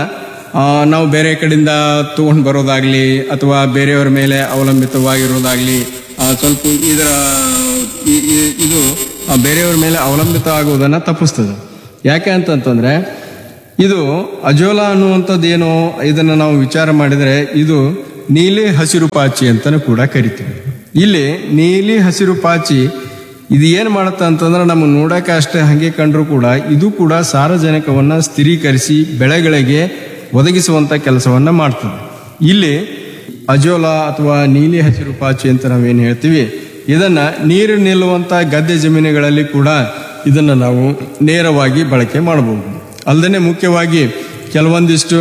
ಆ, ನಾವು ಬೇರೆ ಕಡೆಯಿಂದ ತಗೊಂಡು ಬರೋದಾಗ್ಲಿ ಅಥವಾ ಬೇರೆಯವರ ಮೇಲೆ ಅವಲಂಬಿತವಾಗಿರೋದಾಗ್ಲಿ ಆ, ಸ್ವಲ್ಪ ಇದರ ಈ- ಈ- ಇದು ಆ, ಬೇರೆಯವರ ಮೇಲೆ ಅವಲಂಬಿತ ಆಗುವುದನ್ನ ತಪ್ಪಿಸ್ತದೆ ಯಾಕೆ ಅಂತಂತಂದ್ರೆ ಇದು ಅಜೋಲಾ ಅನ್ನುವಂಥದ್ದು ಏನು ಇದನ್ನ ನಾವು ವಿಚಾರ ಮಾಡಿದ್ರೆ ಇದು ನೀಲಿ ಹಸಿರು ಪಾಚಿ ಅಂತಾನು ಕೂಡ ಕರಿತೀವಿ ಇಲ್ಲಿ ನೀಲಿ ಹಸಿರು ಪಾಚಿ ಇದು ಏನು ಮಾಡುತ್ತೆ ಅಂತಂದ್ರೆ ನಮ್ಮ ನೋಡಕ್ಕೆ ಅಷ್ಟೇ ಹಾಗೆ ಕಂಡ್ರು ಕೂಡ ಇದು ಕೂಡ ಸಾರಜನಕವನ್ನ ಸ್ಥಿರೀಕರಿಸಿ ಬೆಳೆಗಳಿಗೆ ಒದಗಿಸುವಂತ ಕೆಲಸವನ್ನ ಮಾಡ್ತದೆ ಇಲ್ಲಿ ಅಜೋಲಾ ಅಥವಾ ನೀಲಿ ಹಸಿರು ಪಾಚಿ ಅಂತ ನಾವೇನು ಹೇಳ್ತೀವಿ ಇದನ್ನ ನೀರು ನಿಲ್ಲುವಂತ ಗದ್ದೆ ಜಮೀನುಗಳಲ್ಲಿ ಕೂಡ ಇದನ್ನ ನಾವು ನೇರವಾಗಿ ಬಳಕೆ ಮಾಡಬಹುದು ಅಲ್ಲದೆ ಮುಖ್ಯವಾಗಿ ಕೆಲವೊಂದಿಷ್ಟು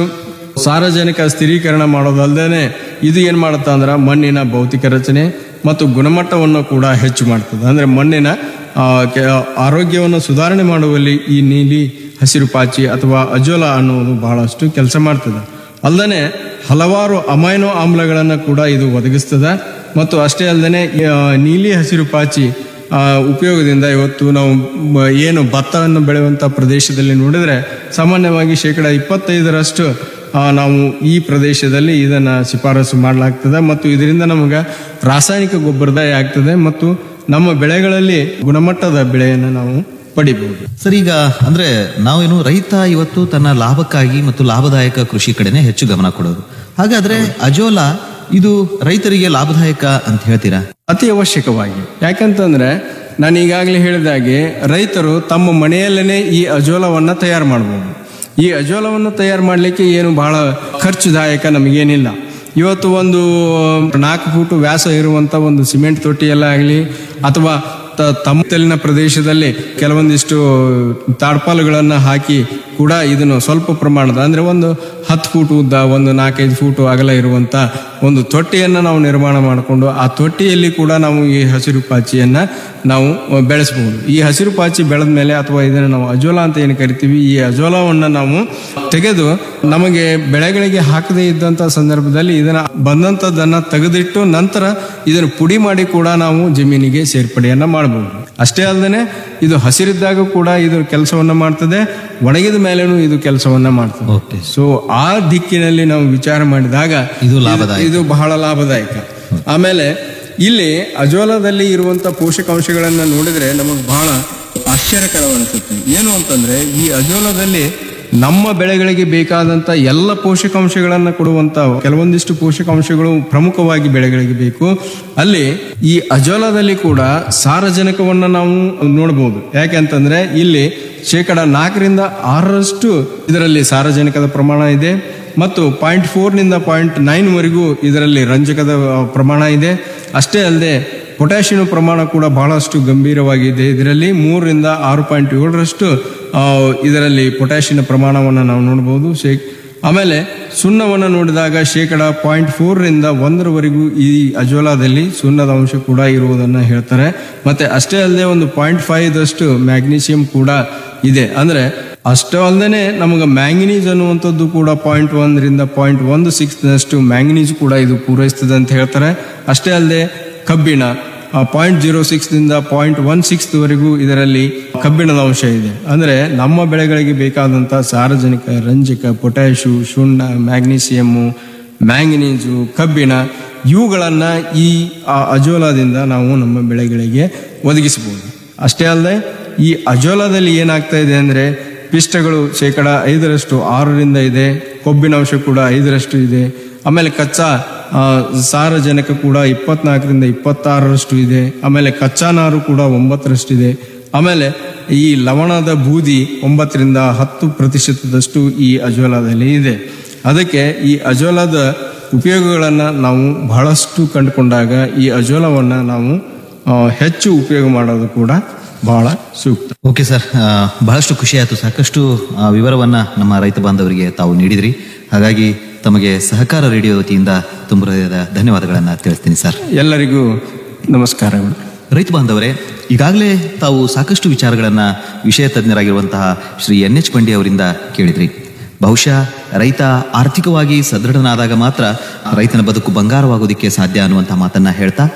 ಸಾರಜನಕ ಸ್ಥಿರೀಕರಣ ಮಾಡೋದಲ್ಲದೆ ಇದು ಏನು ಮಾಡುತ್ತೆ ಅಂದ್ರೆ ಮಣ್ಣಿನ ಭೌತಿಕ ರಚನೆ ಮತ್ತು ಗುಣಮಟ್ಟವನ್ನು ಕೂಡ ಹೆಚ್ಚು ಮಾಡ್ತದೆ ಅಂದ್ರೆ ಮಣ್ಣಿನ ಆ, ಕೆ- ಆರೋಗ್ಯವನ್ನು ಸುಧಾರಣೆ ಮಾಡುವಲ್ಲಿ ಈ ನೀಲಿ ಹಸಿರು ಪಾಚಿ ಅಥವಾ ಅಜೋಲಾ ಅನ್ನುವುದು ಬಹಳಷ್ಟು ಕೆಲಸ ಮಾಡ್ತದೆ ಅಲ್ಲದೆ ಹಲವಾರು ಅಮೈನೋ ಆಮ್ಲಗಳನ್ನು ಕೂಡ ಇದು ಒದಗಿಸ್ತದೆ ಮತ್ತು ಅಷ್ಟೇ ಅಲ್ಲದೆ ನೀಲಿ ಹಸಿರು ಪಾಚಿ ಆ, ಉಪಯೋಗದಿಂದ ಇವತ್ತು ನಾವು ಮ- ಏನು ಭತ್ತವನ್ನು ಬೆಳೆಯುವಂಥ ಪ್ರದೇಶದಲ್ಲಿ ನೋಡಿದ್ರೆ ಸಾಮಾನ್ಯವಾಗಿ ಶೇಕಡ ಇಪ್ಪತ್ತೈದರಷ್ಟು ಆ, ನಾವು ಈ ಪ್ರದೇಶದಲ್ಲಿ ಇದನ್ನ ಶಿಫಾರಸು ಮಾಡಲಾಗ್ತದೆ ಮತ್ತು ಇದರಿಂದ ನಮಗೆ ರಾಸಾಯನಿಕ ಗೊಬ್ಬರದಾಯ ಆಗ್ತದೆ ಮತ್ತು ನಮ್ಮ ಬೆಳೆಗಳಲ್ಲಿ ಗುಣಮಟ್ಟದ ಬೆಳೆಯನ್ನು ನಾವು ಪಡಿಬಹುದು ಸರ್ ಈಗ ಅಂದ್ರೆ ನಾವೇನು ರೈತ ಇವತ್ತು ತನ್ನ ಲಾಭಕ್ಕಾಗಿ ಮತ್ತು ಲಾಭದಾಯಕ ಕೃಷಿ ಕಡೆನೆ ಹೆಚ್ಚು ಗಮನ ಕೊಡೋದು ಹಾಗಾದ್ರೆ ಅಜೋಲಾ ಇದು ರೈತರಿಗೆ ಲಾಭದಾಯಕ ಅಂತ ಹೇಳ್ತೀರಾ ಅತಿ ಅವಶ್ಯಕವಾಗಿ ಯಾಕಂತಂದ್ರೆ ನಾನು ಈಗಾಗಲೇ ಹೇಳಿದಾಗೆ ರೈತರು ತಮ್ಮ ಮನೆಯಲ್ಲೇ ಈ ಅಜೋಲವನ್ನ ತಯಾರು ಮಾಡಬಹುದು ಈ ಅಜೋಲವನ್ನು ತಯಾರು ಮಾಡಲಿಕ್ಕೆ ಏನು ಬಹಳ ಖರ್ಚುದಾಯಕ ನಮಗೇನಿಲ್ಲ ಇವತ್ತು ಒಂದು ನಾಲ್ಕು ಫೂಟು ವ್ಯಾಸ ಇರುವಂತ ಒಂದು ಸಿಮೆಂಟ್ ತೊಟ್ಟಿಯಲ್ಲ ಆಗಲಿ ಅಥವಾ ತ- ತಮ್ಮತಲಿನ ಪ್ರದೇಶದಲ್ಲಿ ಕೆಲವೊಂದಿಷ್ಟು ತಾಡ್ಪಾಲುಗಳನ್ನು ಹಾಕಿ ಕೂಡ ಇದನ್ನು ಸ್ವಲ್ಪ ಪ್ರಮಾಣದ ಅಂದ್ರೆ ಒಂದು ಹತ್ತು ಫೂಟ್ ಉದ್ದ ಒಂದು ನಾಲ್ಕೈದು ಫೂಟ್ ಅಗಲ ಇರುವಂತ ಒಂದು ತೊಟ್ಟಿಯನ್ನು ನಾವು ನಿರ್ಮಾಣ ಮಾಡಿಕೊಂಡು ಆ ತೊಟ್ಟಿಯಲ್ಲಿ ಕೂಡ ನಾವು ಈ ಹಸಿರು ಪಾಚಿಯನ್ನ ನಾವು ಬೆಳೆಸಬಹುದು ಈ ಹಸಿರು ಪಾಚಿ ಬೆಳೆದ ಮೇಲೆ ಅಥವಾ ಇದನ್ನು ನಾವು ಅಜೋಲಾ ಅಂತ ಏನು ಕರಿತೀವಿ ಈ ಅಜೋಲಾವನ್ನ ನಾವು ತೆಗೆದು ನಮಗೆ ಬೆಳೆಗಳಿಗೆ ಹಾಕದೇ ಇದ್ದಂತ ಸಂದರ್ಭದಲ್ಲಿ ಇದನ್ನ ಬಂದಂತದನ್ನ ತೆಗೆದಿಟ್ಟು ನಂತರ ಇದನ್ನು ಪುಡಿ ಮಾಡಿ ಕೂಡ ನಾವು ಜಮೀನಿಗೆ ಸೇರ್ಪಡೆಯನ್ನ ಮಾಡಬಹುದು ಅಷ್ಟೇ ಅಲ್ಲದೆ ಇದು ಹಸಿರಿದ್ದಾಗ ಕೂಡ ಇದು ಕೆಲಸವನ್ನ ಮಾಡ್ತದೆ ಒಣಗಿದ ಮೇಲೇನು ಇದು ಕೆಲಸವನ್ನ ಮಾಡ್ತದೆ ಓಕೆ ಸೊ ಆ ದಿಕ್ಕಿನಲ್ಲಿ ನಾವು ವಿಚಾರ ಮಾಡಿದಾಗ ಇದು ಲಾಭದಾಯಕ. ಇದು ಬಹಳ ಲಾಭದಾಯಕ ಆಮೇಲೆ ಇಲ್ಲಿ ಅಜೋಲಾದಲ್ಲಿ ಇರುವಂತ ಪೋಷಕಾಂಶಗಳನ್ನ ನೋಡಿದ್ರೆ ನಮಗೆ ಬಹಳ ಆಶ್ಚರ್ಯಕರವನ್ನಿಸುತ್ತೆ ಏನು ಅಂತಂದ್ರೆ ಈ ಅಜೋಲಾದಲ್ಲಿ ನಮ್ಮ ಬೆಳೆಗಳಿಗೆ ಬೇಕಾದಂತ ಎಲ್ಲ ಪೋಷಕಾಂಶಗಳನ್ನ ಕೊಡುವಂತ ಕೆಲವೊಂದಿಷ್ಟು ಪೋಷಕಾಂಶಗಳು ಪ್ರಮುಖವಾಗಿ ಬೆಳೆಗಳಿಗೆ ಬೇಕು ಅಲ್ಲಿ ಈ ಅಜೋಲಾದಲ್ಲಿ ಕೂಡ ಸಾರಜನಕವನ್ನ ನಾವು ನೋಡಬಹುದು ಯಾಕೆಂತಂದ್ರೆ ಇಲ್ಲಿ ಶೇಕಡ ನಾಲ್ಕರಿಂದ ಆರರಷ್ಟು ಇದರಲ್ಲಿ ಸಾರಜನಕದ ಪ್ರಮಾಣ ಇದೆ ಮತ್ತು ಪಾಯಿಂಟ್ ಫೋರ್ನಿಂದ ಪಾಯಿಂಟ್ ನೈನ್ವರೆಗೂ ಇದರಲ್ಲಿ ರಂಜಕದ ಆ, ಪ್ರಮಾಣ ಇದೆ ಅಷ್ಟೇ ಅಲ್ಲದೆ ಪೊಟ್ಯಾಷಿಯಂ ಪ್ರಮಾಣ ಕೂಡ ಬಹಳಷ್ಟು ಗಂಭೀರವಾಗಿದೆ ಇದರಲ್ಲಿ ಮೂರರಿಂದ ಆರು ಪಾಯಿಂಟ್ ಏಳರಷ್ಟು ಆ, ಇದರಲ್ಲಿ ಪೊಟ್ಯಾಷಿಯಂ ಪ್ರಮಾಣವನ್ನು ನಾವು ನೋಡಬಹುದು ಶೇ ಆಮೇಲೆ ಸುಣ್ಣವನ್ನು ನೋಡಿದಾಗ ಶೇಕಡ ಪಾಯಿಂಟ್ ಫೋರ್ರಿಂದ ಒಂದರವರೆಗೂ ಈ ಅಜೋಲಾದಲ್ಲಿ ಸುಣ್ಣದ ಅಂಶ ಕೂಡ ಇರುವುದನ್ನು ಹೇಳ್ತಾರೆ ಮತ್ತೆ ಅಷ್ಟೇ ಅಲ್ಲದೆ ಒಂದು ಪಾಯಿಂಟ್ ಫೈವ್ ದಷ್ಟು ಮ್ಯಾಗ್ನೀಷಿಯಂ ಕೂಡ ಇದೆ ಅಂದ್ರೆ ಅಷ್ಟೇ ಅಲ್ಲದೆ ನಮಗೆ ಮ್ಯಾಂಗನೀಸ್ ಅನ್ನುವಂಥದ್ದು ಕೂಡ ಪಾಯಿಂಟ್ ಒಂದರಿಂದ ಪಾಯಿಂಟ್ ಒಂದು ಸಿಕ್ಸ್ನಷ್ಟು ಮ್ಯಾಂಗನೀಸ್ ಕೂಡ ಇದು ಪೂರೈಸ್ತದೆ ಅಂತ ಹೇಳ್ತಾರೆ ಅಷ್ಟೇ ಅಲ್ಲದೆ ಕಬ್ಬಿಣ ಪಾಯಿಂಟ್ ಜೀರೋ ಸಿಕ್ಸ್ನಿಂದ ಪಾಯಿಂಟ್ ಒನ್ ಸಿಕ್ಸ್ವರೆಗೂ ಇದರಲ್ಲಿ ಕಬ್ಬಿಣದ ಅಂಶ ಇದೆ ಅಂದ್ರೆ ನಮ್ಮ ಬೆಳೆಗಳಿಗೆ ಬೇಕಾದಂಥ ಸಾರಜನಕ ರಂಜಕ ಪೊಟ್ಯಾಶು ಸುಣ್ಣ ಮ್ಯಾಗ್ನೀಸಿಯಮ್ಮು ಮ್ಯಾಂಗನೀಸು ಕಬ್ಬಿಣ ಇವುಗಳನ್ನ ಈ ಆ ಅಜೋಲಾದಿಂದ ನಾವು ನಮ್ಮ ಬೆಳೆಗಳಿಗೆ ಒದಗಿಸಬಹುದು ಅಷ್ಟೇ ಅಲ್ಲದೆ ಈ ಅಜೋಲಾದಲ್ಲಿ ಏನಾಗ್ತಾ ಇದೆ ಅಂದ್ರೆ ಪಿಷ್ಟಗಳು ಶೇಕಡ ಐದರಷ್ಟು ಆರರಿಂದ ಇದೆ ಕೊಬ್ಬಿನ ಅಂಶ ಕೂಡ ಐದರಷ್ಟು ಇದೆ ಆಮೇಲೆ ಕಚ್ಚಾ ಆ, ಸಾರಜನಕ ಕೂಡ ಇಪ್ಪತ್ನಾಲ್ಕರಿಂದ ಇಪ್ಪತ್ತಾರರಷ್ಟು ಇದೆ ಆಮೇಲೆ ಕಚ್ಚಾ ನಾರು ಕೂಡ ಒಂಬತ್ತರಷ್ಟಿದೆ ಆಮೇಲೆ ಈ ಲವಣದ ಬೂದಿ ಒಂಬತ್ತರಿಂದ ಹತ್ತು ಪ್ರತಿಶತದಷ್ಟು ಈ ಅಜೋಲಾದಲ್ಲಿ ಇದೆ ಅದಕ್ಕೆ ಈ ಅಜೋಲಾದ ಉಪಯೋಗಗಳನ್ನು ನಾವು ಬಹಳಷ್ಟು ಕಂಡುಕೊಂಡಾಗ ಈ ಅಜೋಲವನ್ನು ನಾವು ಆ, ಹೆಚ್ಚು ಉಪಯೋಗ ಮಾಡೋದು ಕೂಡ ಬಹಳ ಸೂಕ್ತ ಓಕೆ ಸರ್ ಆ, ಬಹಳಷ್ಟು ಖುಷಿ ಆಯಿತು ಸಾಕಷ್ಟು ಆ, ವಿವರವನ್ನ ನಮ್ಮ ರೈತ ಬಾಂಧವರಿಗೆ ತಾವು ನೀಡಿದ್ರಿ ಹಾಗಾಗಿ ತಮಗೆ ಸಹಕಾರ ರೇಡಿಯೋ ವತಿಯಿಂದ ತುಂಬ ಹೃದಯದ ಧನ್ಯವಾದಗಳನ್ನು ತಿಳಿಸ್ತೀನಿ ಸರ್ ಎಲ್ಲರಿಗೂ ನಮಸ್ಕಾರಗಳು ರೈತ ಬಾಂಧವರೇ ಈಗಾಗಲೇ ತಾವು ಸಾಕಷ್ಟು ವಿಚಾರಗಳನ್ನು ವಿಷಯ ತಜ್ಞರಾಗಿರುವಂತಹ ಶ್ರೀ ಎನ್ ಎಚ್ ಪಂಡಿ ಅವರಿಂದ ಕೇಳಿದ್ರಿ ಬಹುಶಃ ರೈತ ಆರ್ಥಿಕವಾಗಿ ಸದೃಢನಾದಾಗ ಮಾತ್ರ ರೈತನ ಬದುಕು ಬಂಗಾರವಾಗೋದಕ್ಕೆ ಸಾಧ್ಯ ಅನ್ನುವಂಥ ಮಾತನ್ನ ಹೇಳ್ತಾ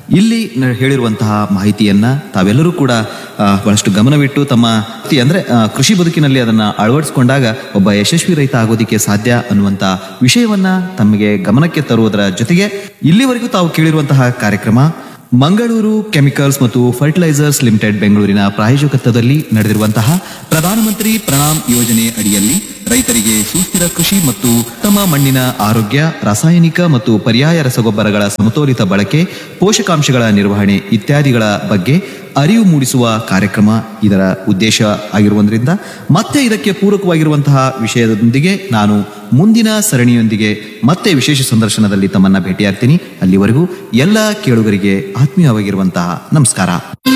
ಇಲ್ಲಿ ನ- ಹೇಳಿರುವಂತಹ ಮಾಹಿತಿಯನ್ನ ತಾವೆಲ್ಲರೂ ಕೂಡ ಆ, ಬಹಳಷ್ಟು ಗಮನವಿಟ್ಟು ತಮ್ಮ ವೃತ್ತಿ ಅಂದ್ರೆ ಆ, ಕೃಷಿ ಬದುಕಿನಲ್ಲಿ ಅದನ್ನ ಅಳವಡಿಸಿಕೊಂಡಾಗ ಒಬ್ಬ ಯಶಸ್ವಿ ರೈತ ಆಗೋದಿಕ್ಕೆ ಸಾಧ್ಯ ಅನ್ನುವಂತ ವಿಷಯವನ್ನ ತಮಗೆ ಗಮನಕ್ಕೆ ತರುವುದರ ಜೊತೆಗೆ ಇಲ್ಲಿವರೆಗೂ ತಾವು ಕೇಳಿರುವಂತಹ ಕಾರ್ಯಕ್ರಮ ಮಂಗಳೂರು ಕೆಮಿಕಲ್ಸ್ ಮತ್ತು ಫರ್ಟಿಲೈಸರ್ಸ್ ಲಿಮಿಟೆಡ್ ಬೆಂಗಳೂರಿನ ಪ್ರಾಯೋಜಕತ್ವದಲ್ಲಿ ನಡೆದಿರುವಂತಹ ಪ್ರಧಾನಮಂತ್ರಿ ಪ್ರಣಾಮ್ ಯೋಜನೆ ಅಡಿಯಲ್ಲಿ ರೈತರಿಗೆ ಸುಸ್ಥಿರ ಕೃಷಿ ಮತ್ತು ಉತ್ತಮ ಮಣ್ಣಿನ ಆರೋಗ್ಯ ರಾಸಾಯನಿಕ ಮತ್ತು ಪರ್ಯಾಯ ರಸಗೊಬ್ಬರಗಳ ಸಮತೋಲಿತ ಬಳಕೆ ಪೋಷಕಾಂಶಗಳ ನಿರ್ವಹಣೆ ಇತ್ಯಾದಿಗಳ ಬಗ್ಗೆ ಅರಿವು ಮೂಡಿಸುವ ಕಾರ್ಯಕ್ರಮ ಇದರ ಉದ್ದೇಶ ಆಗಿರುವುದರಿಂದ ಮತ್ತೆ ಇದಕ್ಕೆ ಪೂರಕವಾಗಿರುವಂತಹ ವಿಷಯದೊಂದಿಗೆ ನಾನು ಮುಂದಿನ ಸರಣಿಯೊಂದಿಗೆ ಮತ್ತೆ ವಿಶೇಷ ಸಂದರ್ಶನದಲ್ಲಿ ತಮ್ಮನ್ನ ಭೇಟಿಯಾಗ್ತೀನಿ ಅಲ್ಲಿವರೆಗೂ ಎಲ್ಲ ಕೇಳುಗರಿಗೆ ಆತ್ಮೀಯವಾಗಿರುವಂತಹ ನಮಸ್ಕಾರ